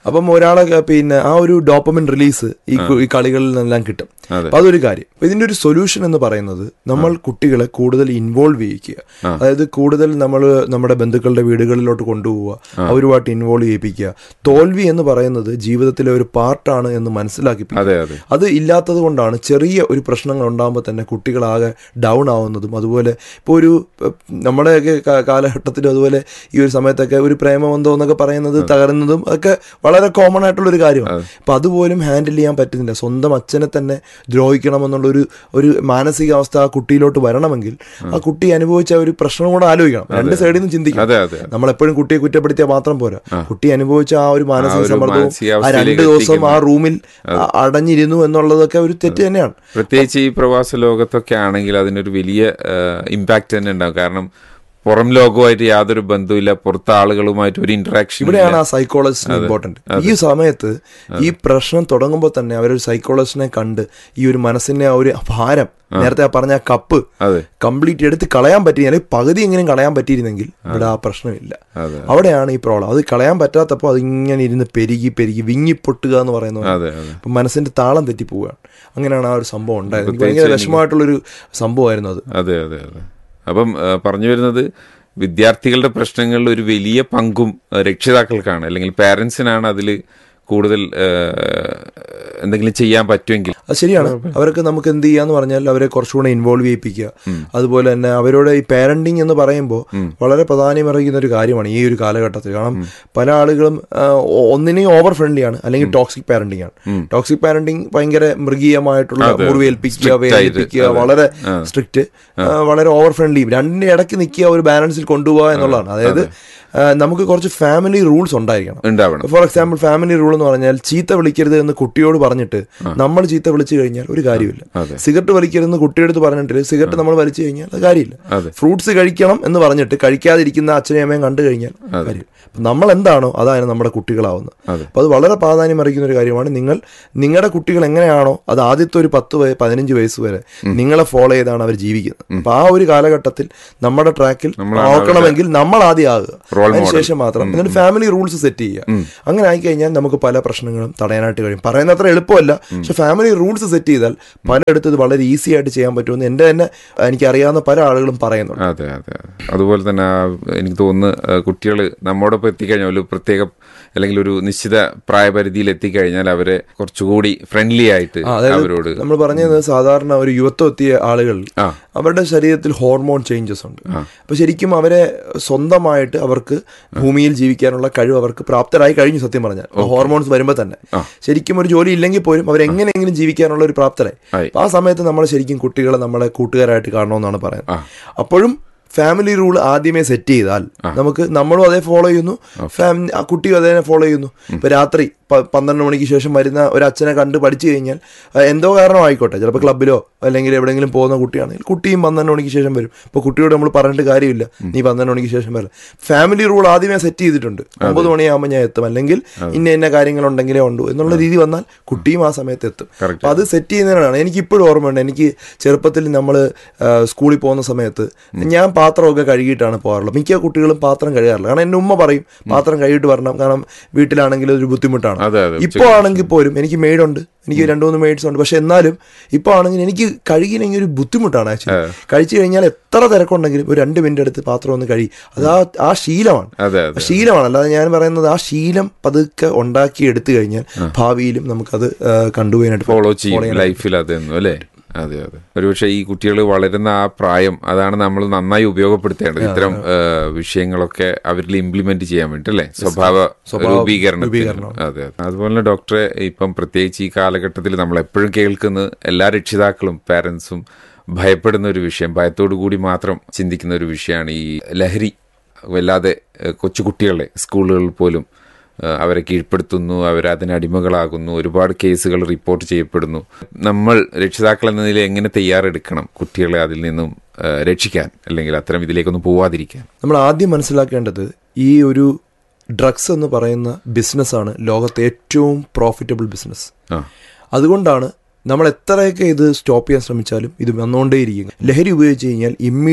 അപ്പം ഒരാളെ ക- പിന്നെ ആ ഒരു ഡോപ്പമിൻ റിലീസ് ഈ കു- ഈ കളികളിൽ നിന്നെല്ലാം കിട്ടും അതെ. അപ്പൊ അതൊരു കാര്യം അപ്പൊ ഇതിന്റെ ഒരു സൊല്യൂഷൻ എന്ന് പറയുന്നത് നമ്മൾ കുട്ടികളെ കൂടുതൽ ഇൻവോൾവ് ചെയ്യിക്കുക അതായത് കൂടുതൽ നമ്മൾ നമ്മുടെ ബന്ധുക്കളുടെ വീടുകളിലോട്ട് കൊണ്ടുപോവുക അവരുമായിട്ട് ഇൻവോൾവ് ചെയ്യിപ്പിക്കുക തോൽവി എന്ന് പറയുന്നത് ജീവിതത്തിലെ ഒരു പാർട്ടാണ് എന്ന് മനസ്സിലാക്കിപ്പിക്കുക അതെ അതെ അത് ഇല്ലാത്തത് കൊണ്ടാണ് ചെറിയ ഒരു പ്രശ്നങ്ങൾ ഉണ്ടാകുമ്പോൾ തന്നെ കുട്ടികളാകെ ഡൗൺ ആവുന്നതും അതുപോലെ ഇപ്പോൾ ഒരു ഏഹ്, നമ്മുടെയൊക്കെ കാ- കാലഘട്ടത്തിലും അതുപോലെ ഈ ഒരു സമയത്തൊക്കെ ഒരു പ്രേമബന്ധം എന്നൊക്കെ പറയുന്നത് തകരുന്നതും ഒക്കെ വളരെ കോമൺ ആയിട്ടുള്ള ഒരു കാര്യമാണ് അപ്പം അതുപോലും ഹാൻഡിൽ ചെയ്യാൻ പറ്റുന്നില്ല സ്വന്തം അച്ഛനെ തന്നെ ദ്രോഹിക്കണമെന്നുള്ള ഒരു ഒരു മാനസികാവസ്ഥ ആ കുട്ടിയിലോട്ട് വരണമെങ്കിൽ ആ കുട്ടി അനുഭവിച്ച ഒരു പ്രശ്നം കൂടെ ആലോചിക്കണം രണ്ട് സൈഡിൽ നിന്നും ചിന്തിക്കണം അതെ അതെ നമ്മളെപ്പോഴും കുട്ടിയെ കുറ്റപ്പെടുത്തിയാൽ മാത്രം പോരാ കുട്ടി അനുഭവിച്ച ആ ഒരു മാനസിക ഒരു സമ്മർദ്ദവും ആ മാനസികാവസ്ഥയിലേക്ക് രണ്ട് ദിവസം ആ എത്തിക്കുന്ന- റൂമിൽ അ- അടഞ്ഞിരുന്നു എന്നുള്ളതൊക്കെ ഒരു തെറ്റ് തന്നെയാണ് പ്രത്യേകിച്ച് ഈ പ്രവാസ ലോകത്തൊക്കെ ആണെങ്കിൽ അതിനൊരു വലിയ ഇമ്പാക്റ്റ് തന്നെ ഉണ്ടാവും കാരണം പുറം ലോകവുമായിട്ട് യാതൊരു ബന്ധവുമില്ല പുറത്തെ ആളുകളുമായിട്ട് ഒരു ഇന്ററാക്ഷൻ ഇവിടെയാണ് ആ സൈക്കോളജിസ്റ്റിന് ഇമ്പോർട്ടന്റ് ഈ സമയത്ത് ഈ പ്രശ്നം തുടങ്ങുമ്പോൾ തന്നെ അവരൊരു സൈക്കോളജിസ്റ്റിനെ കണ്ട് ഈ ഒരു മനസ്സിന്റെ ആ ഒരു ഭാരം നേരത്തെ ആ പറഞ്ഞ ആ കപ്പ് അതെ കംപ്ലീറ്റ് എടുത്ത് കളയാൻ പറ്റി അല്ലെങ്കിൽ പകുതി എങ്കിലും കളയാൻ പറ്റിയിരുന്നെങ്കിൽ ഇവിടെ ആ പ്രശ്നമില്ല അതെ അവിടെയാണ് ഈ പ്രോബ്ലം അത് കളയാൻ പറ്റാത്തപ്പോൾ അതിങ്ങനെ ഇരുന്ന് പെരുകി പെരുകി വിങ്ങിപ്പൊട്ടുക എന്ന് പറയുന്നത് അതെ അതെ അപ്പൊ മനസ്സിന്റെ താളം തെറ്റി പോവുകയാണ് അങ്ങനെയാണ് ആ ഒരു സംഭവം ഉണ്ടായത് എനിക്ക് ഭയങ്കര വിഷമമായിട്ടുള്ളൊരു സംഭവമായിരുന്നു അത് അതെ അതെ അതെ അപ്പം ആ, പറഞ്ഞു വരുന്നത് വിദ്യാർത്ഥികളുടെ പ്രശ്നങ്ങളിൽ ഒരു വലിയ പങ്കും ആ, രക്ഷിതാക്കൾക്കാണ് അല്ലെങ്കിൽ പാരൻസിനാണ് അതിൽ കൂടുതൽ ആ, എന്തെങ്കിലും ചെയ്യാൻ പറ്റുമെങ്കിൽ അത് ശരിയാണ് അവർക്ക് നമുക്ക് എന്ത് ചെയ്യാന്ന് പറഞ്ഞാൽ അവരെ കുറച്ചുകൂടെ ഇൻവോൾവ് ചെയ്യിപ്പിക്കുക അതുപോലെ തന്നെ അവരോട് ഈ പാരന്റിങ് എന്ന് പറയുമ്പോൾ വളരെ പ്രാധാന്യമറിയുന്ന ഒരു കാര്യമാണ് ഈ ഒരു കാലഘട്ടത്തിൽ കാരണം പല ആളുകളും ആ, ഒ- ഒന്നിനെയും ഓവർ ഫ്രണ്ട്ലി ആണ് അല്ലെങ്കിൽ ടോക്സിക് പാരന്റിങ് ആണ് ടോക്സിക് പാരന്റിങ് ഭയങ്കര മൃഗീയമായിട്ടുള്ള അതെ. മുറിവേൽപ്പിക്കുക Strict ആയിട്ട്, വേദനിപ്പിക്കുക അതെ. വളരെ സ്ട്രിക്റ്റ് വളരെ ഓവർ ഫ്രണ്ട്ലി രണ്ടിന്റെ ഇടയ്ക്ക് നിൽക്കുക ഒരു ബാലൻസിൽ കൊണ്ടുപോകുക എന്നുള്ളതാണ് അതായത് ആ, നമുക്ക് കുറച്ച് ഫാമിലി റൂൾസ് ഉണ്ടായിരിക്കണം ഉണ്ടാവണം ഫോർ എക്സാമ്പിൾ ഫാമിലി റൂൾ എന്ന് പറഞ്ഞാൽ ചീത്ത വിളിക്കരുത് എന്ന് കുട്ടിയോട് പറഞ്ഞിട്ട് നമ്മൾ ചീത്ത വിളിച്ചു കഴിഞ്ഞാൽ ഒരു കാര്യമില്ല അതെ. സിഗരറ്റ് വലിക്കരുതെന്ന് കുട്ടിയെടുത്ത് പറഞ്ഞിട്ട് സിഗരറ്റ് നമ്മൾ വലിച്ചു കഴിഞ്ഞാൽ അത് കാര്യമില്ല അതെ. ഫ്രൂട്ട്സ് കഴിക്കണം എന്ന് പറഞ്ഞിട്ട് കഴിക്കാതിരിക്കുന്ന അച്ഛനെയും അമ്മയും കണ്ടു കഴിഞ്ഞാൽ കാര്യം അപ്പൊ നമ്മൾ എന്താണോ അതാണ് നമ്മുടെ കുട്ടികളാവുന്നത് അതെ. അപ്പൊ അത് വളരെ പ്രാധാന്യം അറിയിക്കുന്ന ഒരു കാര്യമാണ് നിങ്ങൾ നിങ്ങളുടെ കുട്ടികൾ എങ്ങനെയാണോ അത് ആദ്യത്തെ ഒരു പത്ത് വയ പതിനഞ്ച് വയസ്സ് വരെ നിങ്ങളെ ഫോളോ ചെയ്താണ് അവർ ജീവിക്കുന്നത് അപ്പൊ ആ ഒരു കാലഘട്ടത്തിൽ നമ്മുടെ ട്രാക്കിൽ നമ്മളാണ് നോക്കണമെങ്കിൽ നമ്മൾ ആദ്യം ആകുക Role model. അതിനുശേഷം മാത്രം എന്നിട്ട് ഫാമിലി റൂൾസ് സെറ്റ് ചെയ്യുക അങ്ങനെ ആയിക്കഴിഞ്ഞാൽ നമുക്ക് പല പ്രശ്നങ്ങളും തടയാനായിട്ട് കഴിയും പറയുന്ന അത്ര എളുപ്പമല്ല പക്ഷെ ഫാമിലി റൂൾസ് സെറ്റ് ചെയ്താൽ പലയിടത്തും ഇത് വളരെ ഈസി ആയിട്ട് ചെയ്യാൻ പറ്റുമെന്ന് എൻ്റെ തന്നെ എനിക്കറിയാവുന്ന പല ആളുകളും പറയുന്നുണ്ട് അതെ അതെ അതെ. അതുപോലെ തന്നെ ആ, എനിക്ക് തോന്നുന്നു കുട്ടികൾ നമ്മോടൊപ്പം എത്തിക്കഴിഞ്ഞാൽ ഒരു പ്രത്യേക അല്ലെങ്കിൽ ഒരു നിശ്ചിത പ്രായപരിധിയിൽ എത്തിക്കഴിഞ്ഞാൽ അവരെ കുറച്ചുകൂടി ഫ്രണ്ട്ലി ആയിട്ട് ആ, അതായത് അവരോട് നമ്മൾ പറഞ്ഞത് സാധാരണ ഒരു യുവത്വം എത്തിയ ആളുകൾ ആ. അവരുടെ ശരീരത്തിൽ ഹോർമോൺ ചേഞ്ചസ് ഉണ്ട് അപ്പൊ ശരിക്കും അവരെ സ്വന്തമായിട്ട് അവർക്ക് ഭൂമിയിൽ ജീവിക്കാനുള്ള കഴിവ് അവർക്ക് പ്രാപ്തരായി കഴിഞ്ഞു സത്യം പറഞ്ഞാൽ ഹോർമോൺസ് വരുമ്പോൾ തന്നെ ശരിക്കും ഒരു ജോലി ഇല്ലെങ്കിൽ പോലും അവരെങ്ങനെയെങ്കിലും ജീവിക്കാനുള്ള ഒരു പ്രാപ്തരായി ആയി. അപ്പൊ ആ സമയത്ത് നമ്മൾ ശരിക്കും കുട്ടികളെ നമ്മളെ കൂട്ടുകാരായിട്ട് കാണണമെന്നാണ് പറയുന്നത് അപ്പോഴും ഫാമിലി റൂൾ ആദ്യമേ സെറ്റ് ചെയ്താൽ നമുക്ക് നമ്മളും അതേ ഫോളോ ചെയ്യുന്നു ഫാമിലി ആ കുട്ടിയും അതേ ഫോളോ ചെയ്യുന്നു ഇപ്പൊ രാത്രി പ- പന്ത്രണ്ട് മണിക്ക് ശേഷം വരുന്ന ഒരു അച്ഛനെ കണ്ട് പഠിച്ചു കഴിഞ്ഞാൽ ആ, എന്തോ കാരണം ആയിക്കോട്ടെ ചിലപ്പോൾ ക്ലബ്ബിലോ അല്ലെങ്കിൽ എവിടെയെങ്കിലും പോകുന്ന കുട്ടിയാണെങ്കിൽ കുട്ടിയും പന്ത്രണ്ട് മണിക്ക് ശേഷം വരും ഇപ്പോൾ കുട്ടിയോട് നമ്മൾ പറഞ്ഞിട്ട് കാര്യമില്ല നീ പന്ത്രണ്ട് മണിക്ക് ശേഷം വരാം ഫാമിലി റൂൾ ആദ്യമേ സെറ്റ് ചെയ്തിട്ടുണ്ട് ഒമ്പത് മണിയാകുമ്പോൾ ഞാൻ എത്തും അല്ലെങ്കിൽ ഇന്ന ഇന്ന കാര്യങ്ങളുണ്ടെങ്കിലേ ഉണ്ടോ എന്നുള്ള രീതി വന്നാൽ കുട്ടിയും ആ സമയത്ത് എത്തും Correct. അപ്പൊ അത് സെറ്റ് ചെയ്യുന്നതിനാണ് എനിക്ക് ഇപ്പോഴും ഓർമ്മയുണ്ട് എനിക്ക് ചെറുപ്പത്തിൽ നമ്മൾ സ്കൂളിൽ പോകുന്ന സമയത്ത് ഞാൻ പാത്രമൊക്കെ കഴുകിയിട്ടാണ് പോകാറുള്ളത് മിക്ക കുട്ടികളും പാത്രം കഴുകാറില്ല കാരണം എൻ്റെ ഉമ്മ പറയും പാത്രം കഴുകിയിട്ട് വരണം കാരണം വീട്ടിലാണെങ്കിൽ ഒരു ബുദ്ധിമുട്ടാണ് അതെ അതെ ഇപ്പോൾ ആണെങ്കിൽ പോലും എനിക്ക് മെയ്ഡുണ്ട് എനിക്ക് രണ്ട് മൂന്ന് മെയ്ഡ്സ് ഉണ്ട് പക്ഷെ എന്നാലും ഇപ്പോൾ ആണെങ്കിൽ എനിക്ക് കഴുകിയില്ലെങ്കിൽ ഒരു ബുദ്ധിമുട്ടാണ് ആക്ച്വലി കഴിച്ചു കഴിഞ്ഞാൽ എത്ര തിരക്കുണ്ടെങ്കിലും ഒരു രണ്ട് മിനിറ്റ് എടുത്ത് പാത്രം ഒന്ന് കഴുകി അത് ആ ആ ശീലമാണ് അതെ അതെ ശീലമാണ് അല്ലാതെ ഞാൻ പറയുന്നത് ആ ശീലം പതുക്കെ ഉണ്ടാക്കി എടുത്തു കഴിഞ്ഞാൽ ഭാവിയിലും നമുക്കത് കണ്ടുപോകാനായിട്ട് ഫോളോ ചെയ്യും ലൈഫിൽ അതെന്നും അല്ലേ അതെ അതെ ഒരുപക്ഷെ ഈ കുട്ടികൾ വളരുന്ന ആ പ്രായം അതാണ് നമ്മൾ നന്നായി ഉപയോഗപ്പെടുത്തേണ്ടത് ഇത്തരം ആ, വിഷയങ്ങളൊക്കെ അവരിൽ ഇംപ്ലിമെന്റ് ചെയ്യാൻ വേണ്ടി അല്ലേ സ്വഭാവ രൂപീകരണം അതെ അതെ അതുപോലെ തന്നെ ഡോക്ടറെ ഇപ്പം പ്രത്യേകിച്ച് ഈ കാലഘട്ടത്തിൽ നമ്മൾ എപ്പോഴും കേൾക്കുന്ന എല്ലാ രക്ഷിതാക്കളും പാരൻസും ഭയപ്പെടുന്ന ഒരു വിഷയം ഭയത്തോടു കൂടി മാത്രം ചിന്തിക്കുന്ന ഒരു വിഷയമാണ് ഈ ലഹരി വല്ലാതെ ഏഹ്, കൊച്ചുകുട്ടികളെ സ്കൂളുകളിൽ പോലും ഏഹ്, അവരെ കീഴ്പ്പെടുത്തുന്നു അവർ അതിന് അടിമകളാകുന്നു ഒരുപാട് കേസുകൾ റിപ്പോർട്ട് ചെയ്യപ്പെടുന്നു നമ്മൾ രക്ഷിതാക്കൾ എന്ന നിലയിൽ എങ്ങനെ തയ്യാറെടുക്കണം കുട്ടികളെ അതിൽ നിന്നും ഏഹ്, രക്ഷിക്കാൻ അല്ലെങ്കിൽ അത്തരം ഇതിലേക്കൊന്നും പോവാതിരിക്കാൻ നമ്മൾ ആദ്യം മനസ്സിലാക്കേണ്ടത് ഈ ഒരു ഡ്രഗ്സ് എന്ന് പറയുന്ന ബിസിനസ്സാണ് ലോകത്തെ ഏറ്റവും പ്രോഫിറ്റബിൾ ബിസിനസ് ആ അതുകൊണ്ടാണ് നമ്മൾ എത്രയൊക്കെ ഇത് സ്റ്റോപ്പ് ചെയ്യാൻ ശ്രമിച്ചാലും ഇത് വന്നുകൊണ്ടേയിരിക്കും ലഹരി ഉപയോഗിച്ച് കഴിഞ്ഞാൽ ഇമ്മീഡിയറ്റ്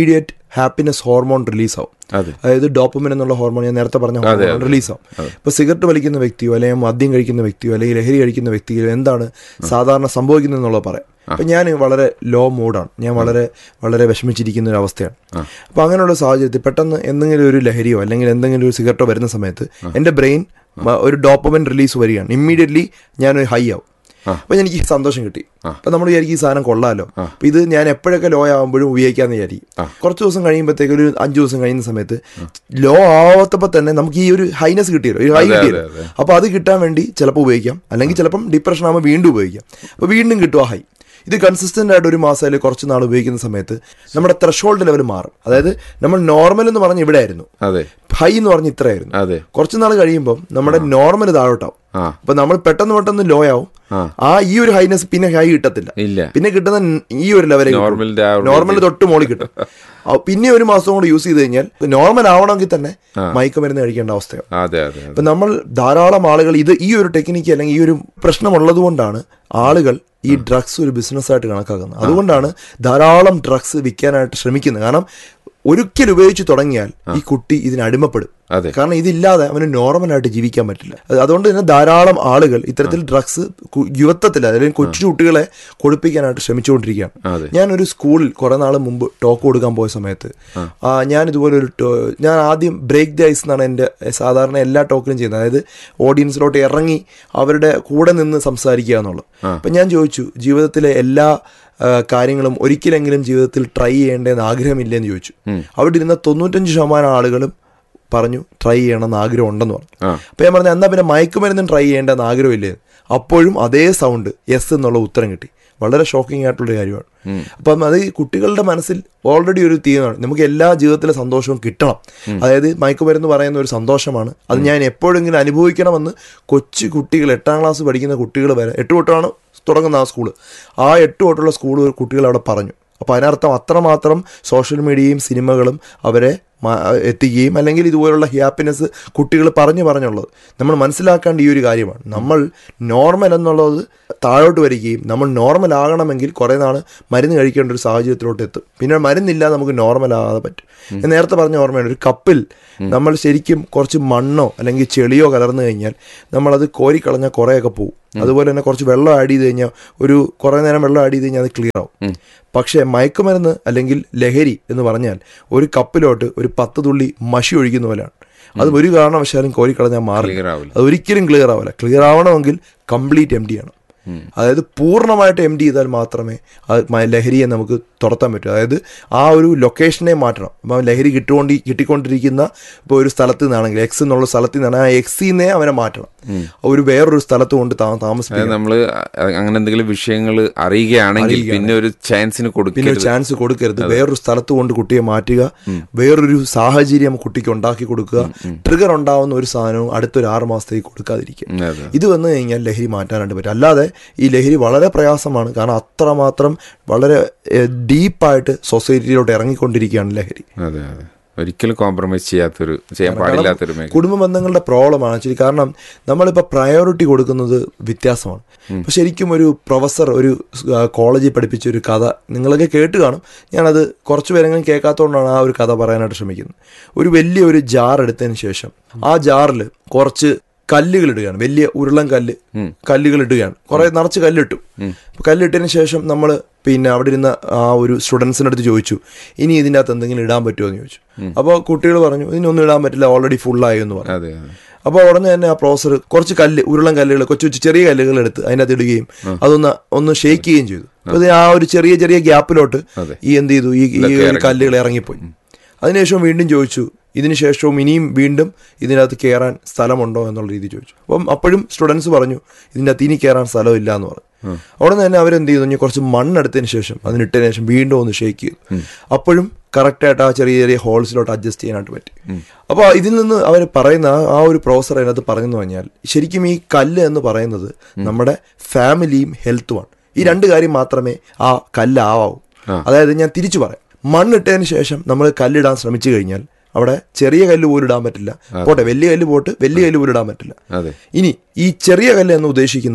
ഹാപ്പിനെസ് ഹോർമോൺ റിലീസ് ആവും അതെ അതായത് ഡോപ്പമിൻ എന്നുള്ള ഹോർമോൺ ഞാൻ നേരത്തെ പറഞ്ഞ അതെ, ഹോർമോൺ റിലീസ് ആവും ഇപ്പോൾ സിഗരറ്റ് വലിക്കുന്ന വ്യക്തിയോ അല്ലെങ്കിൽ മദ്യം കഴിക്കുന്ന വ്യക്തിയോ അല്ലെങ്കിൽ ലഹരി കഴിക്കുന്ന വ്യക്തിയോ എന്താണ് സാധാരണ സംഭവിക്കുന്നത് എന്നുള്ളത് പറയാം അപ്പം ഞാൻ വളരെ ലോ മൂഡാണ് ഞാൻ വളരെ വളരെ വിഷമിച്ചിരിക്കുന്ന ഒരു അവസ്ഥയാണ് അപ്പോൾ അങ്ങനെയുള്ള സാഹചര്യത്തിൽ പെട്ടെന്ന് എന്തെങ്കിലും ഒരു ലഹരിയോ അല്ലെങ്കിൽ എന്തെങ്കിലും ഒരു സിഗരറ്റോ വരുന്ന സമയത്ത് എൻ്റെ ബ്രെയിൻ ഒരു ഡോപ്പമിൻ റിലീസ് വരികയാണ് ഇമ്മീഡിയറ്റ്ലി ഞാനൊരു ഹൈ ആവും അപ്പൊ എനിക്ക് സന്തോഷം കിട്ടി അപ്പൊ നമ്മൾ വിചാരിക്കും ഈ സാധനം കൊള്ളാലോ അപ്പൊ ഇത് ഞാൻ എപ്പോഴൊക്കെ ലോ ആകുമ്പോഴും ഉപയോഗിക്കാന്ന് വിചാരിക്കും കുറച്ച് ദിവസം കഴിയുമ്പോഴത്തേക്ക് ഒരു അഞ്ചു ദിവസം കഴിയുന്ന സമയത്ത് ലോ ആവാത്തപ്പോ തന്നെ നമുക്ക് ഈ ഒരു ഹൈനെസ് കിട്ടിയല്ലോ ഒരു ഹൈ അതെ, കിട്ടിയല്ലോ അതെ. അപ്പൊ അത് കിട്ടാൻ വേണ്ടി ചിലപ്പോൾ ഉപയോഗിക്കാം അല്ലെങ്കിൽ ചിലപ്പം ഡിപ്രഷൻ ആകുമ്പോൾ വീണ്ടും ഉപയോഗിക്കാം അപ്പൊ വീണ്ടും കിട്ടും ആ ഹൈ ഇത് കൺസിസ്റ്റന്റ് ആയിട്ട് ഒരു മാസം അല്ലെങ്കിൽ കുറച്ച് നാൾ ഉപയോഗിക്കുന്ന സമയത്ത് നമ്മുടെ ത്രഷോൾഡ് ലെവൽ മാറും അതായത് നമ്മൾ നോർമൽ എന്ന് പറഞ്ഞ ഇവിടെ ആയിരുന്നു അതെ ഹൈ എന്ന് പറഞ്ഞ ഇത്രയായിരുന്നു അതെ കുറച്ച് നാൾ കഴിയുമ്പോൾ നമ്മുടെ നോർമൽ താഴോട്ടാവും ആ അപ്പൊ നമ്മൾ പെട്ടെന്ന് പെട്ടെന്ന് ലോ ആവും ആ. ആ ഈ ഒരു ഹൈനെസ് പിന്നെ ഹൈ കിട്ടത്തില്ല ഇല്ല പിന്നെ കിട്ടുന്ന ഈ ഒരു ലെവലേ നോർമലിന്റെ ആ ഒരു നോർമൽ തൊട്ട് മോളിൽ കിട്ടും ആ, പിന്നെ ഒരു മാസം കൂടെ യൂസ് ചെയ്ത് കഴിഞ്ഞാൽ നോർമൽ ആവണമെങ്കിൽ തന്നെ മയക്കുമരുന്ന് കഴിക്കേണ്ട അവസ്ഥയാണ് അതെ അതെ അതെ അപ്പൊ നമ്മൾ ധാരാളം ആളുകൾ ഇത് ഈ ഒരു ടെക്നിക്ക് അല്ലെങ്കിൽ ഈ ഒരു പ്രശ്നമുള്ളത് കൊണ്ടാണ് ആളുകൾ ഈ ഡ്രഗ്സ് ഒരു ബിസിനസ് ആയിട്ട് കണക്കാക്കുന്നത് അതുകൊണ്ടാണ് ധാരാളം ഡ്രഗ്സ് വിൽക്കാനായിട്ട് ശ്രമിക്കുന്നത് കാരണം ഒരിക്കൽ ഉപയോഗിച്ച് തുടങ്ങിയാൽ ഈ കുട്ടി ഇതിന് അടിമപ്പെടും അതെ. കാരണം ഇതില്ലാതെ അവന് നോർമലായിട്ട് ജീവിക്കാൻ പറ്റില്ല അത് അതുകൊണ്ട് തന്നെ ധാരാളം ആളുകൾ ഇത്തരത്തിൽ ഡ്രഗ്സ് യുവത്വത്തിൽ അല്ലെങ്കിൽ കൊച്ചു കുട്ടികളെ കൊടുപ്പിക്കാനായിട്ട് ശ്രമിച്ചുകൊണ്ടിരിക്കുകയാണ് അതെ. ഞാനൊരു സ്കൂളിൽ കുറെ നാൾ മുമ്പ് ടോക്ക് കൊടുക്കാൻ പോയ സമയത്ത് ആ, ഞാൻ ഇതുപോലെ ഒരു ടോ- ഞാൻ ആദ്യം ബ്രേക്ക് ദി ഐസ് എന്നാണ് എൻ്റെ സാധാരണ എല്ലാ ടോക്കിലും ചെയ്യുന്നത് അതായത് ഓഡിയൻസിലോട്ട് ഇറങ്ങി അവരുടെ കൂടെ നിന്ന് സംസാരിക്കുക എന്നുള്ളത് അപ്പം ഞാൻ ചോദിച്ചു ജീവിതത്തിലെ എല്ലാ ആ, കാര്യങ്ങളും ഒരിക്കലെങ്കിലും ജീവിതത്തിൽ ട്രൈ ചെയ്യേണ്ടതെന്ന് ആഗ്രഹമില്ലെന്ന് ചോദിച്ചു അവിടെ ഇരുന്ന തൊണ്ണൂറ്റഞ്ച് ശതമാനം ആളുകളും പറഞ്ഞു ട്രൈ ചെയ്യണമെന്ന് ആഗ്രഹം ഉണ്ടെന്ന് പറഞ്ഞു ആ. അപ്പൊ ഞാൻ പറഞ്ഞു എന്നാ പിന്നെ മയക്കുമരുന്നും ട്രൈ ചെയ്യേണ്ടെന്ന് ആഗ്രഹമില്ലേ അപ്പോഴും അതേ സൗണ്ട് യെസ് എന്നുള്ള ഉത്തരം കിട്ടി വളരെ ഷോക്കിംഗ് ആയിട്ടുള്ള കാര്യമാണ് അപ്പം അത് ഈ കുട്ടികളുടെ മനസ്സിൽ ഓൾറെഡി ഒരു തീരുമാനം നമുക്ക് എല്ലാ ജീവിതത്തിലെ സന്തോഷവും കിട്ടണം അതായത് മയക്കുമരുന്ന് പറയുന്ന ഒരു സന്തോഷമാണ് അത് ഞാൻ എപ്പോഴെങ്കിലും അനുഭവിക്കണമെന്ന് കൊച്ചു കുട്ടികൾ എട്ടാം ക്ലാസ് പഠിക്കുന്ന കുട്ടികൾ വരെ എട്ട് തൊട്ടാണ് തുടങ്ങുന്ന ആ സ്കൂള് ആ എട്ട് തൊട്ടുള്ള സ്കൂൾ കുട്ടികൾ അവിടെ പറഞ്ഞു അപ്പോൾ അതിനർത്ഥം അത്രമാത്രം സോഷ്യൽ മീഡിയയും സിനിമകളും അവരെ മ- എത്തിക്കുകയും അല്ലെങ്കിൽ ഇതുപോലുള്ള ഹാപ്പിനെസ് കുട്ടികൾ പറഞ്ഞു പറഞ്ഞുള്ളത് നമ്മൾ മനസ്സിലാക്കേണ്ട ഈ ഒരു കാര്യമാണ് നമ്മൾ നോർമൽ എന്നുള്ളത് താഴോട്ട് വരികയും നമ്മൾ നോർമൽ ആകണമെങ്കിൽ കുറേ നാൾ മരുന്ന് കഴിക്കേണ്ട ഒരു സാഹചര്യത്തിലോട്ട് എത്തും പിന്നെ മരുന്നില്ലാതെ നമുക്ക് നോർമൽ ആകാതെ പറ്റും ഞാൻ നേരത്തെ പറഞ്ഞ ഓർമ്മയുണ്ട് ഒരു കപ്പിൽ നമ്മൾ ശരിക്കും കുറച്ച് മണ്ണോ അല്ലെങ്കിൽ ചെളിയോ കലർന്നു കഴിഞ്ഞാൽ നമ്മളത് കോരിക്കളഞ്ഞാൽ കുറേയൊക്കെ പോകും അതുപോലെ തന്നെ കുറച്ച് വെള്ളം ആഡ് ചെയ്ത് കഴിഞ്ഞാൽ ഒരു കുറേ നേരം വെള്ളം ആഡ് ചെയ്ത് കഴിഞ്ഞാൽ അത് ക്ലിയർ ആവും പക്ഷേ മയക്കുമരുന്ന് അല്ലെങ്കിൽ ലഹരി എന്ന് പറഞ്ഞാൽ ഒരു കപ്പിലോട്ട് ഒരു പത്ത് തുള്ളി മഷി ഒഴിക്കുന്ന പോലെയാണ് അത് ഒരു കാരണവശാലും കോരിക്കളഞ്ഞാൽ മാറില്ല Clear ആവില്ല. അത് ഒരിക്കലും ക്ലിയർ ആവില്ല ക്ലിയർ ആവണമെങ്കിൽ കംപ്ലീറ്റ് എം ഡി ആണ് അതായത് പൂർണ്ണമായിട്ട് എം ഡി ചെയ്താൽ മാത്രമേ അത് മ- ലഹരിയെ നമുക്ക് തുറത്താൻ പറ്റൂ അതായത് ആ ഒരു ലൊക്കേഷനെ മാറ്റണം അപ്പം ലഹരി കിട്ടുകൊണ്ട് കിട്ടിക്കൊണ്ടിരിക്കുന്ന ഇപ്പോൾ ഒരു സ്ഥലത്ത് നിന്നാണെങ്കിൽ എക്സ് എന്നുള്ള സ്ഥലത്ത് നിന്നാണ് ആ എക്സിൽ നിന്നേ അവനെ മാറ്റണം ഒരു വേറൊരു സ്ഥലത്ത് കൊണ്ട് താ- അതായത് താമസിപ്പിക്കണം നമ്മള് അങ്ങനെ എന്തെങ്കിലും വിഷയങ്ങൾ അറിയുകയാണെങ്കിൽ പിന്നെ ഒരു ചാൻസിന് പിന്നെ ഒരു കൊടുക്കരുത് ചാൻസ് കൊടുക്കരുത് വേറൊരു സ്ഥലത്ത് കൊണ്ട് കുട്ടിയെ മാറ്റുക വേറൊരു സാഹചര്യം കുട്ടിക്ക് ഉണ്ടാക്കി കൊടുക്കുക ട്രിഗർ ഉണ്ടാവുന്ന ഒരു സാധനവും അടുത്തൊരു ആറ് മാസത്തേക്ക് കൊടുക്കാതിരിക്കുക ഉം, അതെ ഇത് വന്നു കഴിഞ്ഞാൽ ലഹരി മാറ്റാനായിട്ട് പറ്റും അല്ലാതെ ഈ ലഹരി വളരെ പ്രയാസമാണ് കാരണം അത്രമാത്രം വളരെ ഡീപ്പായിട്ട് സൊസൈറ്റിയിലോട്ട് ഇറങ്ങിക്കൊണ്ടിരിക്കുകയാണ് ലഹരി അതെ അതെ ഒരിക്കലും കോംപ്രമൈസ് ചെയ്യാത്തൊരു ചെയ്യാൻ പാടില്ലാത്തൊരു മേഖല കുടുംബ ബന്ധങ്ങളുടെ പ്രോബ്ലമാണ് ശരി കാരണം നമ്മളിപ്പോൾ പ്രയോറിറ്റി കൊടുക്കുന്നത് വ്യത്യാസമാണ് അപ്പോൾ ശരിക്കും ഒരു പ്രൊഫസർ ഒരു ആ, കോളേജിൽ പഠിപ്പിച്ച ഒരു കഥ നിങ്ങളൊക്കെ കേട്ട് കാണും ഞാനത് കുറച്ച് പേരെങ്കിലും കേൾക്കാത്തതുകൊണ്ടാണ് ആ ഒരു കഥ പറയാനായിട്ട് ശ്രമിക്കുന്നത് ഒരു വലിയ ഒരു ജാർ എടുത്തതിന് ശേഷം ആ ജാറിൽ കുറച്ച് കല്ലുകൾ ഇടുകയാണ് വലിയ ഉരുളൻ കല്ല് കല്ലുകൾ ഇടുകയാണ് കുറെ നിറച്ച് കല്ലിട്ടു അപ്പൊ കല്ലിട്ടതിന് ശേഷം നമ്മൾ പിന്നെ അവിടെ ഇരുന്ന ആ ഒരു സ്റ്റുഡൻസിൻ്റെ അടുത്ത് ചോദിച്ചു ഇനി ഇതിൻ്റെ അകത്ത് എന്തെങ്കിലും ഇടാൻ പറ്റുമോ എന്ന് ചോദിച്ചു അപ്പോൾ കുട്ടികൾ പറഞ്ഞു ഇതിനൊന്നും ഇടാൻ പറ്റില്ല ഓൾറെഡി ഫുള്ളായി എന്ന് പറഞ്ഞു അതെ അതെ അപ്പോൾ ഉടനെ തന്നെ ആ പ്രൊഫസർ കുറച്ച് കല്ല് ഉരുളൻ കല്ലുകൾ കൊച്ചു കൊച്ചു ചെറിയ കല്ലുകൾ എടുത്ത് അതിനകത്ത് ഇടുകയും അതൊന്ന് ഒന്ന് ഷേക്ക് ചെയ്യുകയും ചെയ്തു അപ്പോൾ ഇത് ആ ഒരു ചെറിയ ചെറിയ ഗ്യാപ്പിലോട്ട് അതെ. ഈ എന്ത് ചെയ്തു ഈ ഈ ഒരു കല്ലുകൾ ഇറങ്ങിപ്പോയി അതിനുശേഷം വീണ്ടും ചോദിച്ചു ഇതിന് ശേഷവും ഇനിയും വീണ്ടും ഇതിനകത്ത് കയറാൻ സ്ഥലമുണ്ടോ എന്നുള്ള രീതി ചോദിച്ചു അപ്പം അപ്പോഴും സ്റ്റുഡൻസ് പറഞ്ഞു ഇതിൻ്റെ അകത്ത് ഇനി കയറാൻ സ്ഥലമില്ല എന്ന് പറഞ്ഞു അവിടെ നിന്ന് തന്നെ അവരെന്ത് ചെയ്തു ഇനി കുറച്ച് മണ്ണെടുത്തതിന് ശേഷം അതിനിട്ടതിന് ശേഷം വീണ്ടും ഒന്ന് ഷേക്ക് ചെയ്തു അപ്പോഴും കറക്റ്റായിട്ട് ആ ചെറിയ ചെറിയ ഹോൾസിലോട്ട് അഡ്ജസ്റ്റ് ചെയ്യാനായിട്ട് പറ്റി അപ്പോൾ ഇതിൽ നിന്ന് അവർ പറയുന്ന ആ- ആ ഒരു പ്രൊഫസർ അതിനകത്ത് പറഞ്ഞെന്ന് പറഞ്ഞാൽ ശരിക്കും ഈ കല്ല് എന്ന് പറയുന്നത് നമ്മുടെ ഫാമിലിയും ഹെൽത്തുമാണ് ഈ രണ്ട് കാര്യം മാത്രമേ ആ കല്ല് ആവാവൂ അതായത് ഞാൻ തിരിച്ചു പറയാം മണ്ണിട്ടതിന് ശേഷം നമ്മൾ കല്ലിടാൻ ശ്രമിച്ചു കഴിഞ്ഞാൽ അവിടെ ചെറിയ കല്ല് പോലും ഇടാൻ പറ്റില്ല പോട്ടെ വലിയ കല്ല് പോട്ട് വലിയ കല്ല് പോലും ഇടാൻ പറ്റില്ല അതെ ഇനി ഈ ചെറിയ കല്ല് എന്ന് ഉദ്ദേശിക്കുന്നത്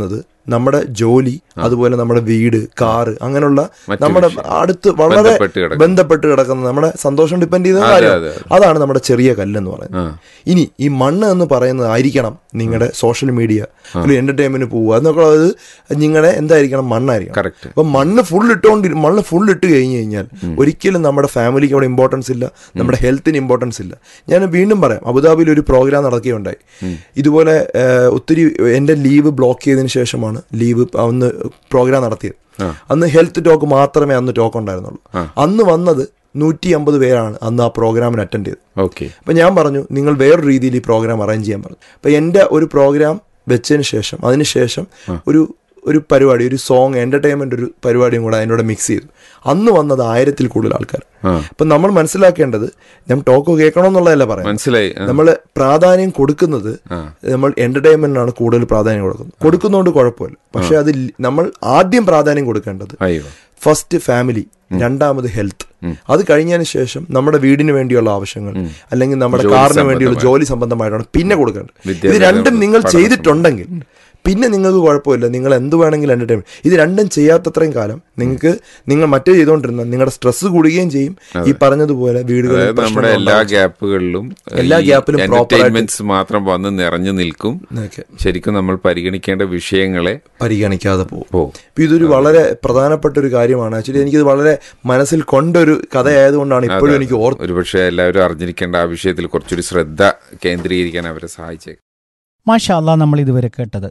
നമ്മുടെ ജോലി അതുപോലെ നമ്മുടെ വീട് കാറ് അങ്ങനെയുള്ള മറ്റു നമ്മുടെ വിഷയം. അടുത്ത് വളരെ ബന്ധപ്പെട്ട് കിടക്കുന്ന. ബന്ധപ്പെട്ട് കിടക്കുന്ന നമ്മുടെ സന്തോഷം ഡിപ്പെൻഡ് ചെയ്യുന്ന അതെ, കാര്യം അതെ, അതെ. അതാണ് നമ്മുടെ ചെറിയ കല്ലെന്ന് പറയുന്നത് ആ. ഇനി ഈ മണ്ണ് എന്ന് പറയുന്നത് ആയിരിക്കണം നിങ്ങളുടെ സോഷ്യൽ മീഡിയ അല്ലെങ്കിൽ എന്റർടൈൻമെന്റ് പോവുക എന്നൊക്കെ ഉള്ളത് നിങ്ങളുടെ എന്തായിരിക്കണം മണ്ണായിരിക്കണം കറക്റ്റ് അപ്പൊ മണ്ണ് ഫുൾ ഇട്ടുകൊണ്ട് മണ്ണ് ഫുൾ ഇട്ട് കഴിഞ്ഞ് കഴിഞ്ഞാൽ ഒരിക്കലും നമ്മുടെ ഫാമിലിക്ക് അവിടെ ഇമ്പോർട്ടൻസ് ഇല്ല നമ്മുടെ ഹെൽത്തിന് ഇമ്പോർട്ടൻസ് ഇല്ല ഞാൻ വീണ്ടും പറയാം അബുദാബിയിൽ ഒരു പ്രോഗ്രാം നടക്കുകയുണ്ടായി ഇതുപോലെ ഏഹ്, ഒത്തിരി എൻ്റെ ലീവ് ബ്ലോക്ക് ചെയ്തതിന് ശേഷമാണ് ലീവ് അന്ന് പ്രോഗ്രാം നടത്തിയത് ആ. അന്ന് ഹെൽത്ത് ടോക്ക് മാത്രമേ അന്ന് ടോക്ക് ഉണ്ടായിരുന്നുള്ളൂ അന്ന് വന്നത് നൂറ്റി അമ്പത് പേരാണ് അന്ന് ആ പ്രോഗ്രാമിന് അറ്റൻഡ് ചെയ്തത് ഓക്കെ അപ്പം ഞാൻ പറഞ്ഞു നിങ്ങൾ വേറൊരു രീതിയിൽ ഈ പ്രോഗ്രാം അറേഞ്ച് ചെയ്യാൻ പറഞ്ഞു അപ്പം എൻ്റെ ഒരു പ്രോഗ്രാം വെച്ചതിന് ശേഷം അതിന് ശേഷം ഒരു ഒരു പരിപാടി ഒരു സോങ് എന്റർടൈൻമെന്റ് ഒരു പരിപാടിയും കൂടെ അതിനോട് മിക്സ് ചെയ്തു അന്ന് വന്നത് ആയിരത്തിൽ കൂടുതൽ ആൾക്കാർ ആ. അപ്പം നമ്മൾ മനസ്സിലാക്കേണ്ടത് ഞാൻ ടോക്ക് കേൾക്കണമെന്നുള്ളതല്ല പറയാം മനസ്സിലായി ആ. നമ്മൾ പ്രാധാന്യം കൊടുക്കുന്നത് നമ്മൾ എന്റർടൈൻമെന്റിനാണ് കൂടുതൽ പ്രാധാന്യം കൊടുക്കുന്നത് കൊടുക്കുന്നതുകൊണ്ട് കുഴപ്പമില്ല പക്ഷെ അതിൽ നമ്മൾ ആദ്യം പ്രാധാന്യം കൊടുക്കേണ്ടത് അയ്യോ ഫസ്റ്റ് ഫാമിലി രണ്ടാമത് ഹെൽത്ത് അത് കഴിഞ്ഞതിന് ശേഷം നമ്മുടെ വീടിന് വേണ്ടിയുള്ള ആവശ്യങ്ങൾ അല്ലെങ്കിൽ നമ്മുടെ ജോലി കാറിന് വേണ്ടിയുള്ള സംബന്ധമായി. ജോലി സംബന്ധമായിട്ടാണ് പിന്നെ കൊടുക്കേണ്ടത് ഇത് വിദ്യാഭ്യാസം, രണ്ടും നിങ്ങൾ പഠനം ചെയ്തിട്ടുണ്ടെങ്കിൽ പിന്നെ നിങ്ങൾക്ക് കുഴപ്പമില്ല നിങ്ങൾ എന്ത് വേണമെങ്കിലും എന്റർടൈൻമെന്റ് ഇത് രണ്ടും ചെയ്യാത്തത്രയും കാലം നിങ്ങൾക്ക് നിങ്ങൾ മറ്റേ ചെയ്തുകൊണ്ടിരുന്ന നിങ്ങളുടെ സ്ട്രെസ് കൂടുകയും ചെയ്യും ഈ പറഞ്ഞതുപോലെ വീടുകളിൽ അതായത് നമ്മുടെ പ്രശ്നങ്ങൾ എല്ലാ ഉണ്ടാവും. ഗ്യാപ്പുകളിലും എല്ലാ ഗ്യാപ്പിലും proper ആയിട്ട് എന്റർടൈൻമെന്റ്സ് മാത്രം വന്ന് നിറഞ്ഞു നിൽക്കും ഓക്കെ. ശരിക്കും നമ്മൾ പരിഗണിക്കേണ്ട വിഷയങ്ങളെ പരിഗണിക്കാതെ പോകും പോകും അപ്പൊ ഇതൊരു വളരെ പ്രധാനപ്പെട്ട ഒരു കാര്യമാണ് ആക്ച്വലി എനിക്കിത് വളരെ മനസ്സിൽ കൊണ്ടൊരു കഥയായതുകൊണ്ടാണ് ഇപ്പോഴും എനിക്ക് ഓർത്ത് ഒരുപക്ഷെ എല്ലാവരും അറിഞ്ഞിരിക്കേണ്ട ആ വിഷയത്തിൽ കുറച്ചൊരു ശ്രദ്ധ കേന്ദ്രീകരിക്കാൻ അവരെ സഹായിച്ചേക്കും മാഷാ അല്ലാ നമ്മൾ ഇതുവരെ കേട്ടത്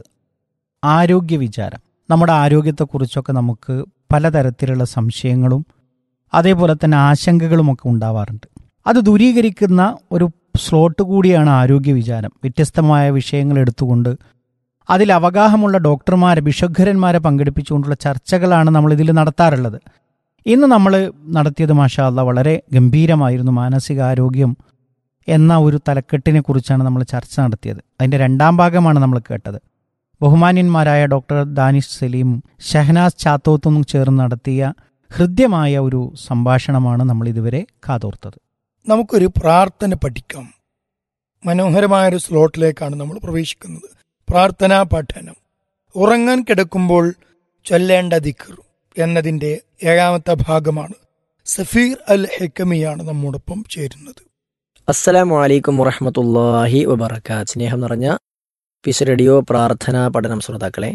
ആരോഗ്യ വിചാരം നമ്മുടെ ആരോഗ്യത്തെക്കുറിച്ചൊക്കെ നമുക്ക് പലതരത്തിലുള്ള സംശയങ്ങളും അതേപോലെ തന്നെ ആശങ്കകളുമൊക്കെ ഉണ്ടാവാറുണ്ട് അത് ദൂരീകരിക്കുന്ന ഒരു സ്ലോട്ട് കൂടിയാണ് ആരോഗ്യ വിചാരം വ്യത്യസ്തമായ വിഷയങ്ങൾ എടുത്തുകൊണ്ട് അതിൽ അവഗാഹമുള്ള ഡോക്ടർമാരെ വിഷഗ്വരന്മാരെ പങ്കെടുപ്പിച്ചുകൊണ്ടുള്ള ചർച്ചകളാണ് നമ്മൾ ഇതിൽ നടത്താറുള്ളത് ഇന്ന് നമ്മൾ നടത്തിയത് മാഷാ അല്ലാ വളരെ ഗംഭീരമായിരുന്നു മാനസികാരോഗ്യം എന്ന ഒരു തലക്കെട്ടിനെ കുറിച്ചാണ് നമ്മൾ ചർച്ച നടത്തിയത് അതിൻ്റെ രണ്ടാം ഭാഗമാണ് നമ്മൾ കേട്ടത് ബഹുമാന്യന്മാരായ ഡോക്ടർ ദാനിഷ് സലീം ഷഹനാസ് ചാത്തോത്തും ചേർന്ന് നടത്തിയ ഹൃദ്യമായ ഒരു സംഭാഷണമാണ് നമ്മൾ ഇതുവരെ കാതോർത്തത് നമുക്കൊരു പ്രാർത്ഥന പഠിക്കാം മനോഹരമായൊരു സ്ലോട്ടിലേക്കാണ് നമ്മൾ പ്രവേശിക്കുന്നത് പ്രാർത്ഥനാ പഠനം ഉറങ്ങാൻ കിടക്കുമ്പോൾ ചൊല്ലേണ്ട ദിക്ർ എന്നതിൻ്റെ ഏഴാമത്തെ ഭാഗമാണ് സഫീർ അൽ ഹെക്കമിയാണ് നമ്മോടൊപ്പം ചേരുന്നത് അസ്സലാമു അലൈക്കും വറഹമത്തല്ലാഹി വബർക്കാത്ത് സ്നേഹം നിറഞ്ഞ പിസ് റേഡിയോ പ്രാർത്ഥനാ പഠനം ശ്രോതാക്കളെ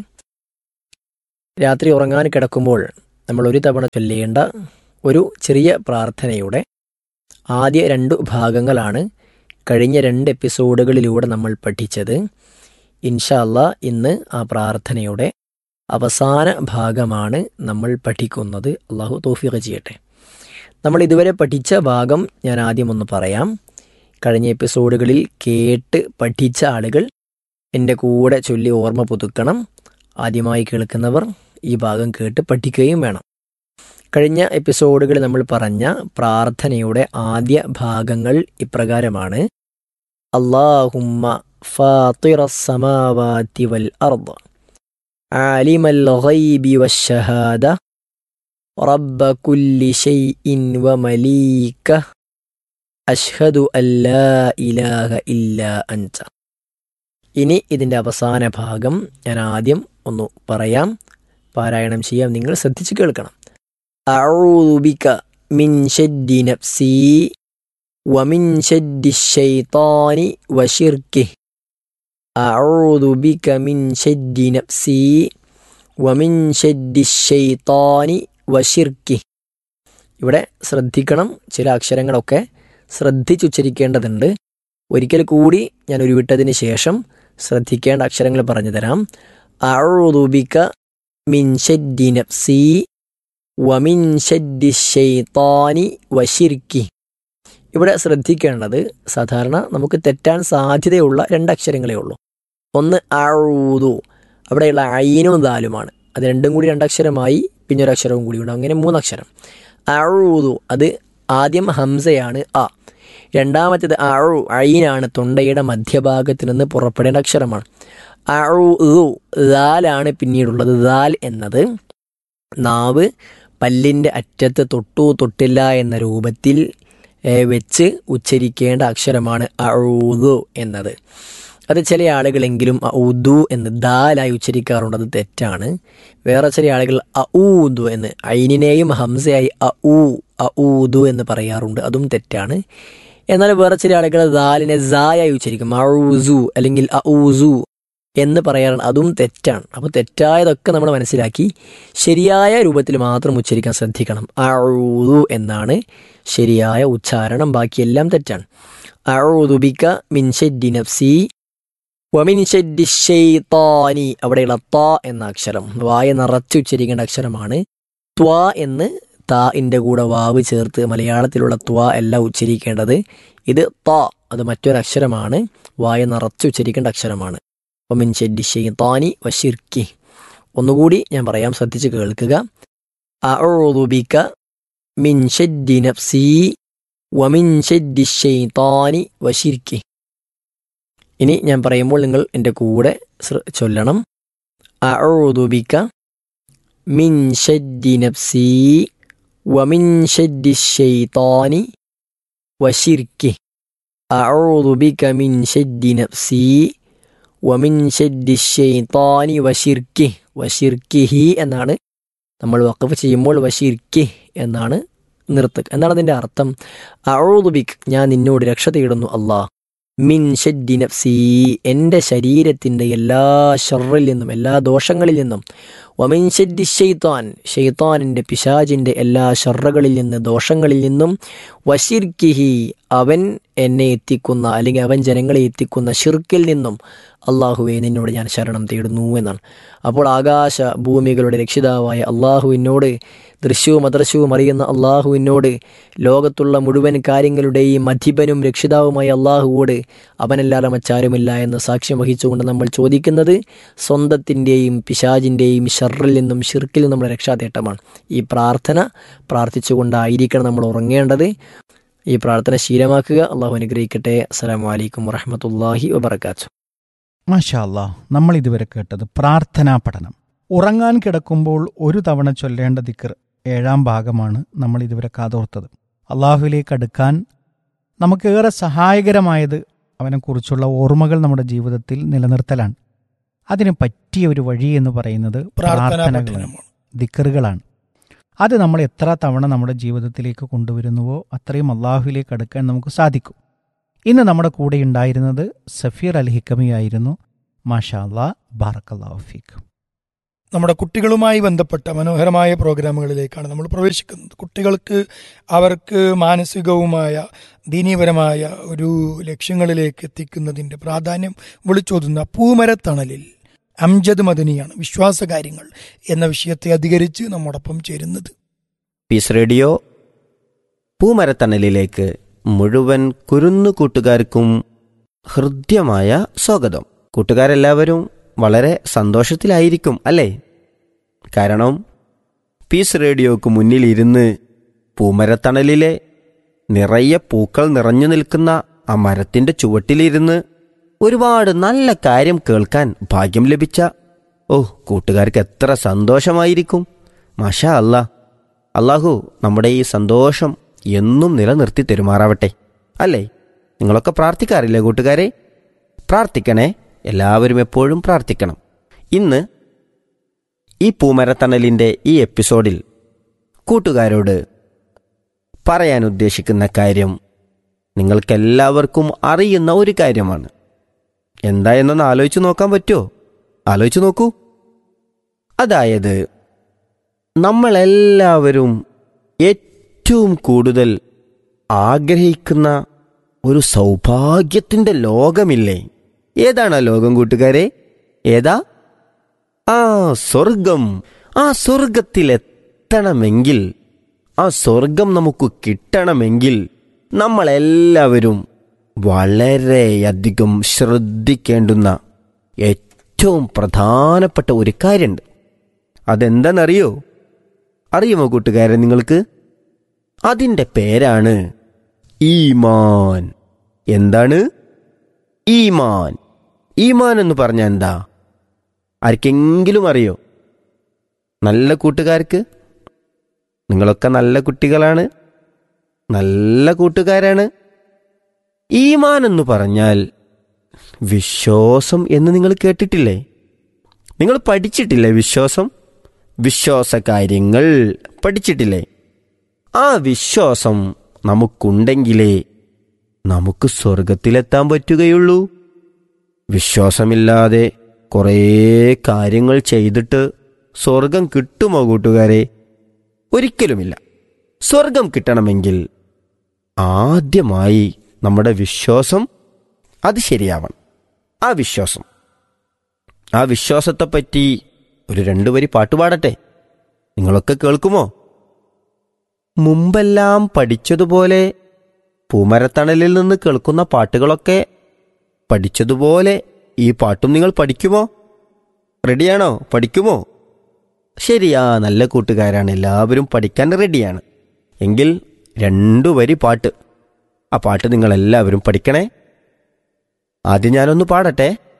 രാത്രി ഉറങ്ങാൻ കിടക്കുമ്പോൾ നമ്മൾ ഒരു തവണ ചൊല്ലേണ്ട ഒരു ചെറിയ പ്രാർത്ഥനയുടെ ആദ്യ രണ്ടു ഭാഗങ്ങളാണ് കഴിഞ്ഞ രണ്ട് എപ്പിസോഡുകളിലൂടെ നമ്മൾ പഠിച്ചത് ഇൻഷാല്ല ഇന്ന് ആ പ്രാർത്ഥനയുടെ അവസാന ഭാഗമാണ് നമ്മൾ പഠിക്കുന്നത് അള്ളാഹു തോഫിക ചെയ്യട്ടെ നമ്മൾ ഇതുവരെ പഠിച്ച ഭാഗം ഞാൻ ആദ്യം ഒന്ന് പറയാം കഴിഞ്ഞ എപ്പിസോഡുകളിൽ കേട്ട് പഠിച്ച ആളുകൾ എൻ്റെ കൂടെ ചൊല്ലി ഓർമ്മ പുതുക്കണം ആദ്യമായി കേൾക്കുന്നവർ ഈ ഭാഗം കേട്ട് പഠിക്കുകയും വേണം കഴിഞ്ഞ എപ്പിസോഡുകളിൽ നമ്മൾ പറഞ്ഞ പ്രാർത്ഥനയുടെ ആദ്യ ഭാഗങ്ങൾ ഇപ്രകാരമാണ് അള്ളാഹുമ്മ ഫാത്തിറ സമാവാതി വൽ അർദ് ആലിമൽ ഗൈബി വശഹാദ റബ്ബ കുല്ലി ഷൈഇൻ വമലീക അഷ്ഹദു അല്ലാ ഇലാഹ ഇല്ല അൻത ഇനി ഇതിൻ്റെ അവസാന ഭാഗം ഞാൻ ആദ്യം ഒന്ന് പറയാം പാരായണം ചെയ്യാം നിങ്ങൾ ശ്രദ്ധിച്ച് കേൾക്കണം അഊദുബിക മിൻ ഷദ്ദി നഫ്സി വമിൻ ഷദ്ദി ഷൈത്താനി വശിർക്കി അഊദുബിക മിൻ ഷദ്ദി നഫ്സി വമിൻ ഷദ്ദി ഷൈത്താനി വശിർക്കി ഇവിടെ ശ്രദ്ധിക്കണം ചില അക്ഷരങ്ങളൊക്കെ ശ്രദ്ധിച്ചുച്ചരിക്കേണ്ടതുണ്ട് ഒരിക്കൽ കൂടി ഞാൻ ഉരുവിട്ടതിന് ശേഷം ശ്രദ്ധിക്കേണ്ട അക്ഷരങ്ങൾ പറഞ്ഞു തരാം അഴുതുബിക മിൻ ഷദ്ദി നഫ്സി വമിൻ ഷദ്ദി ഷൈത്താനി വശിർക്കി ഇവിടെ ശ്രദ്ധിക്കേണ്ടത് സാധാരണ നമുക്ക് തെറ്റാൻ സാധ്യതയുള്ള രണ്ടക്ഷരങ്ങളേ ഉള്ളൂ ഒന്ന് അഴുതു അവിടെയുള്ള അയിനും ദാലുമാണ് അത് രണ്ടും കൂടി രണ്ടക്ഷരമായി പിന്നെ ഒരു അക്ഷരവും കൂടി ഉണ്ട് അങ്ങനെ മൂന്നക്ഷരം അഴുതു അത് ആദ്യം ഹംസയാണ് അ രണ്ടാമത്തേത് അഴു അയിനാണ് തൊണ്ടയുടെ മധ്യഭാഗത്ത് നിന്ന് പുറപ്പെടേണ്ട അക്ഷരമാണ് അഴു ദാലാണ് പിന്നീടുള്ളത് ദാൽ എന്നത് നാവ് പല്ലിൻ്റെ അറ്റത്ത് തൊട്ടു തൊട്ടില്ല എന്ന രൂപത്തിൽ ഏ, വെച്ച് ഉച്ചരിക്കേണ്ട അക്ഷരമാണ് അഴുതു എന്നത് അത് ചില ആളുകളെങ്കിലും ഊദു എന്ന് ദാലായി ഉച്ചരിക്കാറുണ്ട് അത് തെറ്റാണ് വേറെ ചില ആളുകൾ അഊദു എന്ന് ഐനിനെയും ഹംസയായി അഊ അഊദു എന്ന് പറയാറുണ്ട് അതും തെറ്റാണ് എന്നാൽ വേറെ ചില ആളുകൾ ദാലിനെ സായായി ഉച്ചരിക്കും അഊസു അല്ലെങ്കിൽ അഊസു എന്ന് പറയാറുണ്ട് അതും തെറ്റാണ് അപ്പോൾ തെറ്റായതൊക്കെ നമ്മൾ മനസ്സിലാക്കി ശരിയായ രൂപത്തിൽ മാത്രം ഉച്ചരിക്കാൻ ശ്രദ്ധിക്കണം അഊദു എന്നാണ് ശരിയായ ഉച്ചാരണം ബാക്കിയെല്ലാം തെറ്റാണ് അഊദു ബിക മിൻ ഷദ്ദി നഫ്സി വമിൻ ഷദ്ദി ഷൈത്താനി അവിടെയുള്ള ത എന്ന അക്ഷരം വായ നിറച്ച് ഉച്ചരിക്കേണ്ട അക്ഷരമാണ് ത്വ എന്ന് താഇൻ്റെ കൂടെ വാവ് ചേർത്ത് മലയാളത്തിലുള്ള ത്വ അല്ല ഉച്ചരിക്കേണ്ടത് ഇത് ത അത് മറ്റൊരു അക്ഷരമാണ് വായ നിറച്ച് ഉച്ചരിക്കേണ്ട അക്ഷരമാണ് വമിൻ ഷദ്ദി ഷൈത്താനി വഷിർക്കി ഒന്നുകൂടി ഞാൻ പറയാം ശ്രദ്ധിച്ച് കേൾക്കുക അഊദു ബിക മിൻ ഷദ്ദി നഫ്സി വമിൻ ഷദ്ദി ഷൈത്താനി വഷിർക്കി ഇനി ഞാൻ പറയുമ്പോൾ നിങ്ങൾ എൻ്റെ കൂടെ ശ്ര- ചൊല്ലണം അഊദു ബിക മിൻ ഷദ്ദി നഫ്സി വമിൻ ഷദ്ദി ഷൈത്താനി വഷിർക്കി അഊദു ബിക മിൻ ഷദ്ദി നഫ്സി വമിൻ ഷദ്ദി ഷൈത്താനി വഷിർക്കി വഷിർക്കിഹി എന്നാണ് നമ്മൾ വഖഫ് ചെയ്യുമ്പോൾ വഷിർക്കി എന്നാണ് നിർത്തുക എന്താണ് അതിൻ്റെ അർത്ഥം അഊദുബിക് ഞാൻ നിന്നോട് രക്ഷ തേടുന്നു അല്ലാ മിൻ ഷദ്ദി നഫ്സി എൻ്റെ ശരീരത്തിൻ്റെ എല്ലാ ഷറിൽ നിന്നും എല്ലാ ദോഷങ്ങളിൽ നിന്നും വമിൻ ഷദ്ദി ഷെയ്ത്താൻ ഷെയ്ത്താനിൻ്റെ പിശാജിൻ്റെ എല്ലാ ഷറുകളിൽ നിന്ന് ദോഷങ്ങളിൽ നിന്നും വഷിർക്കിഹി അവൻ എന്നെ എത്തിക്കുന്ന അല്ലെങ്കിൽ അവൻ ജനങ്ങളെ എത്തിക്കുന്ന ഷിർക്കിൽ നിന്നും അള്ളാഹുവെ നിന്നോട് ഞാൻ ശരണം തേടുന്നു എന്നാണ് അപ്പോൾ ആകാശ ഭൂമികളുടെ രക്ഷിതാവായ അള്ളാഹുവിനോട് ദൃശ്യവും അദൃശ്യവും അറിയുന്ന അള്ളാഹുവിനോട് ലോകത്തുള്ള മുഴുവൻ കാര്യങ്ങളുടെയും അധിപനും രക്ഷിതാവുമായ അള്ളാഹുവോട് അവനല്ലാതെ മറ്റാരുമില്ല എന്ന് സാക്ഷ്യം വഹിച്ചുകൊണ്ട് നമ്മൾ ചോദിക്കുന്നത് സ്വന്തത്തിൻ്റെയും പിശാജിൻ്റെയും ഷറിൽ നിന്നും ഷിർക്കിൽ നിന്നും നമ്മുടെ രക്ഷാതേട്ടമാണ് ഈ പ്രാർത്ഥന പ്രാർത്ഥിച്ചുകൊണ്ടായിരിക്കണം നമ്മൾ ഉറങ്ങേണ്ടത് ഈ പ്രാർത്ഥന ശീലമാക്കുക അള്ളാഹു അനുഗ്രഹിക്കട്ടെ അസ്സലാമു അലൈക്കും വറഹമത്തല്ലാഹി വബർക്കാത്തു മാഷാ അല്ലാ നമ്മൾ ഇതുവരെ കേട്ടത് പ്രാർത്ഥനാ പഠനം ഉറങ്ങാൻ കിടക്കുമ്പോൾ ഒരു തവണ ചൊല്ലേണ്ട ദിക്കർ ഏഴാം ഭാഗമാണ് നമ്മൾ ഇതുവരെ കാതോർത്തത് അള്ളാഹുവിലേക്ക് അടുക്കാൻ നമുക്കേറെ സഹായകരമായത് അവനെക്കുറിച്ചുള്ള ഓർമ്മകൾ നമ്മുടെ ജീവിതത്തിൽ നിലനിർത്തലാണ് അതിന് പറ്റിയ ഒരു വഴി എന്ന് പറയുന്നത് പ്രാർത്ഥനാ പ്രാർത്ഥനകളാണ് പഠനമാണ് ദിക്കറുകളാണ് അത് നമ്മൾ എത്ര തവണ നമ്മുടെ ജീവിതത്തിലേക്ക് കൊണ്ടുവരുന്നുവോ അത്രയും അള്ളാഹുവിലേക്ക് അടുക്കാൻ നമുക്ക് സാധിക്കും ഇന്ന് നമ്മുടെ കൂടെ ഉണ്ടായിരുന്നത് സഫീർ അൽ ഹിക്കമിയായിരുന്നു മാഷാ അല്ലാ ബാറക്കല്ലാഹു ഫീക്ക് നമ്മുടെ കുട്ടികളുമായി ബന്ധപ്പെട്ട മനോഹരമായ പ്രോഗ്രാമുകളിലേക്കാണ് നമ്മൾ പ്രവേശിക്കുന്നത് കുട്ടികൾക്ക് അവർക്ക് മാനസികവുമായ ദീനീപരമായ ഒരു ലക്ഷ്യങ്ങളിലേക്ക് എത്തിക്കുന്നതിൻ്റെ പ്രാധാന്യം വിളിച്ചോതുന്ന പൂമരത്തണലിൽ അംജദ് മദനിയാണ് വിശ്വാസകാര്യങ്ങൾ എന്ന വിഷയത്തെ അധികരിച്ച് നമ്മോടൊപ്പം ചേരുന്നത് പീസ് റേഡിയോ പൂമരത്തണലിലേക്ക് മുഴുവൻ കുരുന്നു കൂട്ടുകാർക്കും ഹൃദ്യമായ സ്വാഗതം കൂട്ടുകാരെല്ലാവരും വളരെ സന്തോഷത്തിലായിരിക്കും അല്ലേ കാരണം പീസ് റേഡിയോക്ക് മുന്നിലിരുന്ന് പൂമരത്തണലിലെ നിറയെ പൂക്കൾ നിറഞ്ഞു നിൽക്കുന്ന ആ മരത്തിന്റെ ചുവട്ടിലിരുന്ന് ഒരുപാട് നല്ല കാര്യം കേൾക്കാൻ ഭാഗ്യം ലഭിച്ച ഓ കൂട്ടുകാർക്ക് എത്ര സന്തോഷമായിരിക്കും മാഷാ അല്ലാ അള്ളാഹു നമ്മുടെ ഈ സന്തോഷം എന്നും നിലനിർത്തി തെരുമാറാവട്ടെ അല്ലേ നിങ്ങളൊക്കെ പ്രാർത്ഥിക്കാറില്ലേ കൂട്ടുകാരെ പ്രാർത്ഥിക്കണേ എല്ലാവരും എപ്പോഴും പ്രാർത്ഥിക്കണം ഇന്ന് ഈ പൂമരത്തണലിൻ്റെ ഈ എപ്പിസോഡിൽ കൂട്ടുകാരോട് പറയാൻ ഉദ്ദേശിക്കുന്ന കാര്യം നിങ്ങൾക്കെല്ലാവർക്കും അറിയുന്ന ഒരു കാര്യമാണ് എന്താ എന്നൊന്ന് ആലോചിച്ച് നോക്കാൻ പറ്റുമോ ആലോചിച്ച് നോക്കൂ അതായത് നമ്മളെല്ലാവരും ഏറ്റവും കൂടുതൽ ആഗ്രഹിക്കുന്ന ഒരു സൗഭാഗ്യത്തിൻ്റെ ലോകമില്ലേ ഏതാണ് ആ ലോകം കൂട്ടുകാരെ ഏതാ ആ സ്വർഗം ആ സ്വർഗത്തിലെത്തണമെങ്കിൽ ആ സ്വർഗം നമുക്ക് കിട്ടണമെങ്കിൽ നമ്മളെല്ലാവരും വളരെയധികം ശ്രദ്ധിക്കേണ്ടുന്ന ഏറ്റവും പ്രധാനപ്പെട്ട ഒരു കാര്യമുണ്ട് അതെന്താണെന്നറിയോ അറിയുമോ കൂട്ടുകാരെ നിങ്ങൾക്ക് അതിൻ്റെ പേരാണ് ഈമാൻ എന്താണ് ഈമാൻ ഈമാൻ എന്ന് പറഞ്ഞാൽ എന്താ ആർക്കെങ്കിലും അറിയോ നല്ല കൂട്ടുകാർക്ക് നിങ്ങളൊക്കെ നല്ല കുട്ടികളാണ് നല്ല കൂട്ടുകാരാണ് ഈമാൻ എന്ന് പറഞ്ഞാൽ വിശ്വാസം എന്ന് നിങ്ങൾ കേട്ടിട്ടില്ലേ നിങ്ങൾ പഠിച്ചിട്ടില്ലേ വിശ്വാസം വിശ്വാസ കാര്യങ്ങൾ പഠിച്ചിട്ടില്ലേ ആ വിശ്വാസം നമുക്കുണ്ടെങ്കിലേ നമുക്ക് സ്വർഗത്തിലെത്താൻ പറ്റുകയുള്ളൂ വിശ്വാസമില്ലാതെ കുറേ കാര്യങ്ങൾ ചെയ്തിട്ട് സ്വർഗം കിട്ടുമോ കൂട്ടുകാരെ ഒരിക്കലുമില്ല സ്വർഗം കിട്ടണമെങ്കിൽ ആദ്യമായി നമ്മുടെ വിശ്വാസം അത് ശരിയാവണം ആ വിശ്വാസം ആ വിശ്വാസത്തെപ്പറ്റി ഒരു രണ്ടു വരി പാട്ട് പാടട്ടെ നിങ്ങളൊക്കെ കേൾക്കുമോ മുമ്പെല്ലാം പഠിച്ചതുപോലെ പൂമരത്തണലിൽ നിന്ന് കേൾക്കുന്ന പാട്ടുകളൊക്കെ പഠിച്ചതുപോലെ ഈ പാട്ടും നിങ്ങൾ പഠിക്കുമോ റെഡിയാണോ പഠിക്കുമോ ശരിയാ നല്ല കൂട്ടുകാരാണ് എല്ലാവരും പഠിക്കാൻ റെഡിയാണ് എങ്കിൽ രണ്ടു വരി പാട്ട് ആ പാട്ട് നിങ്ങൾ എല്ലാവരും പഠിക്കണേ ആദ്യം ഞാനൊന്ന് പാടട്ടെ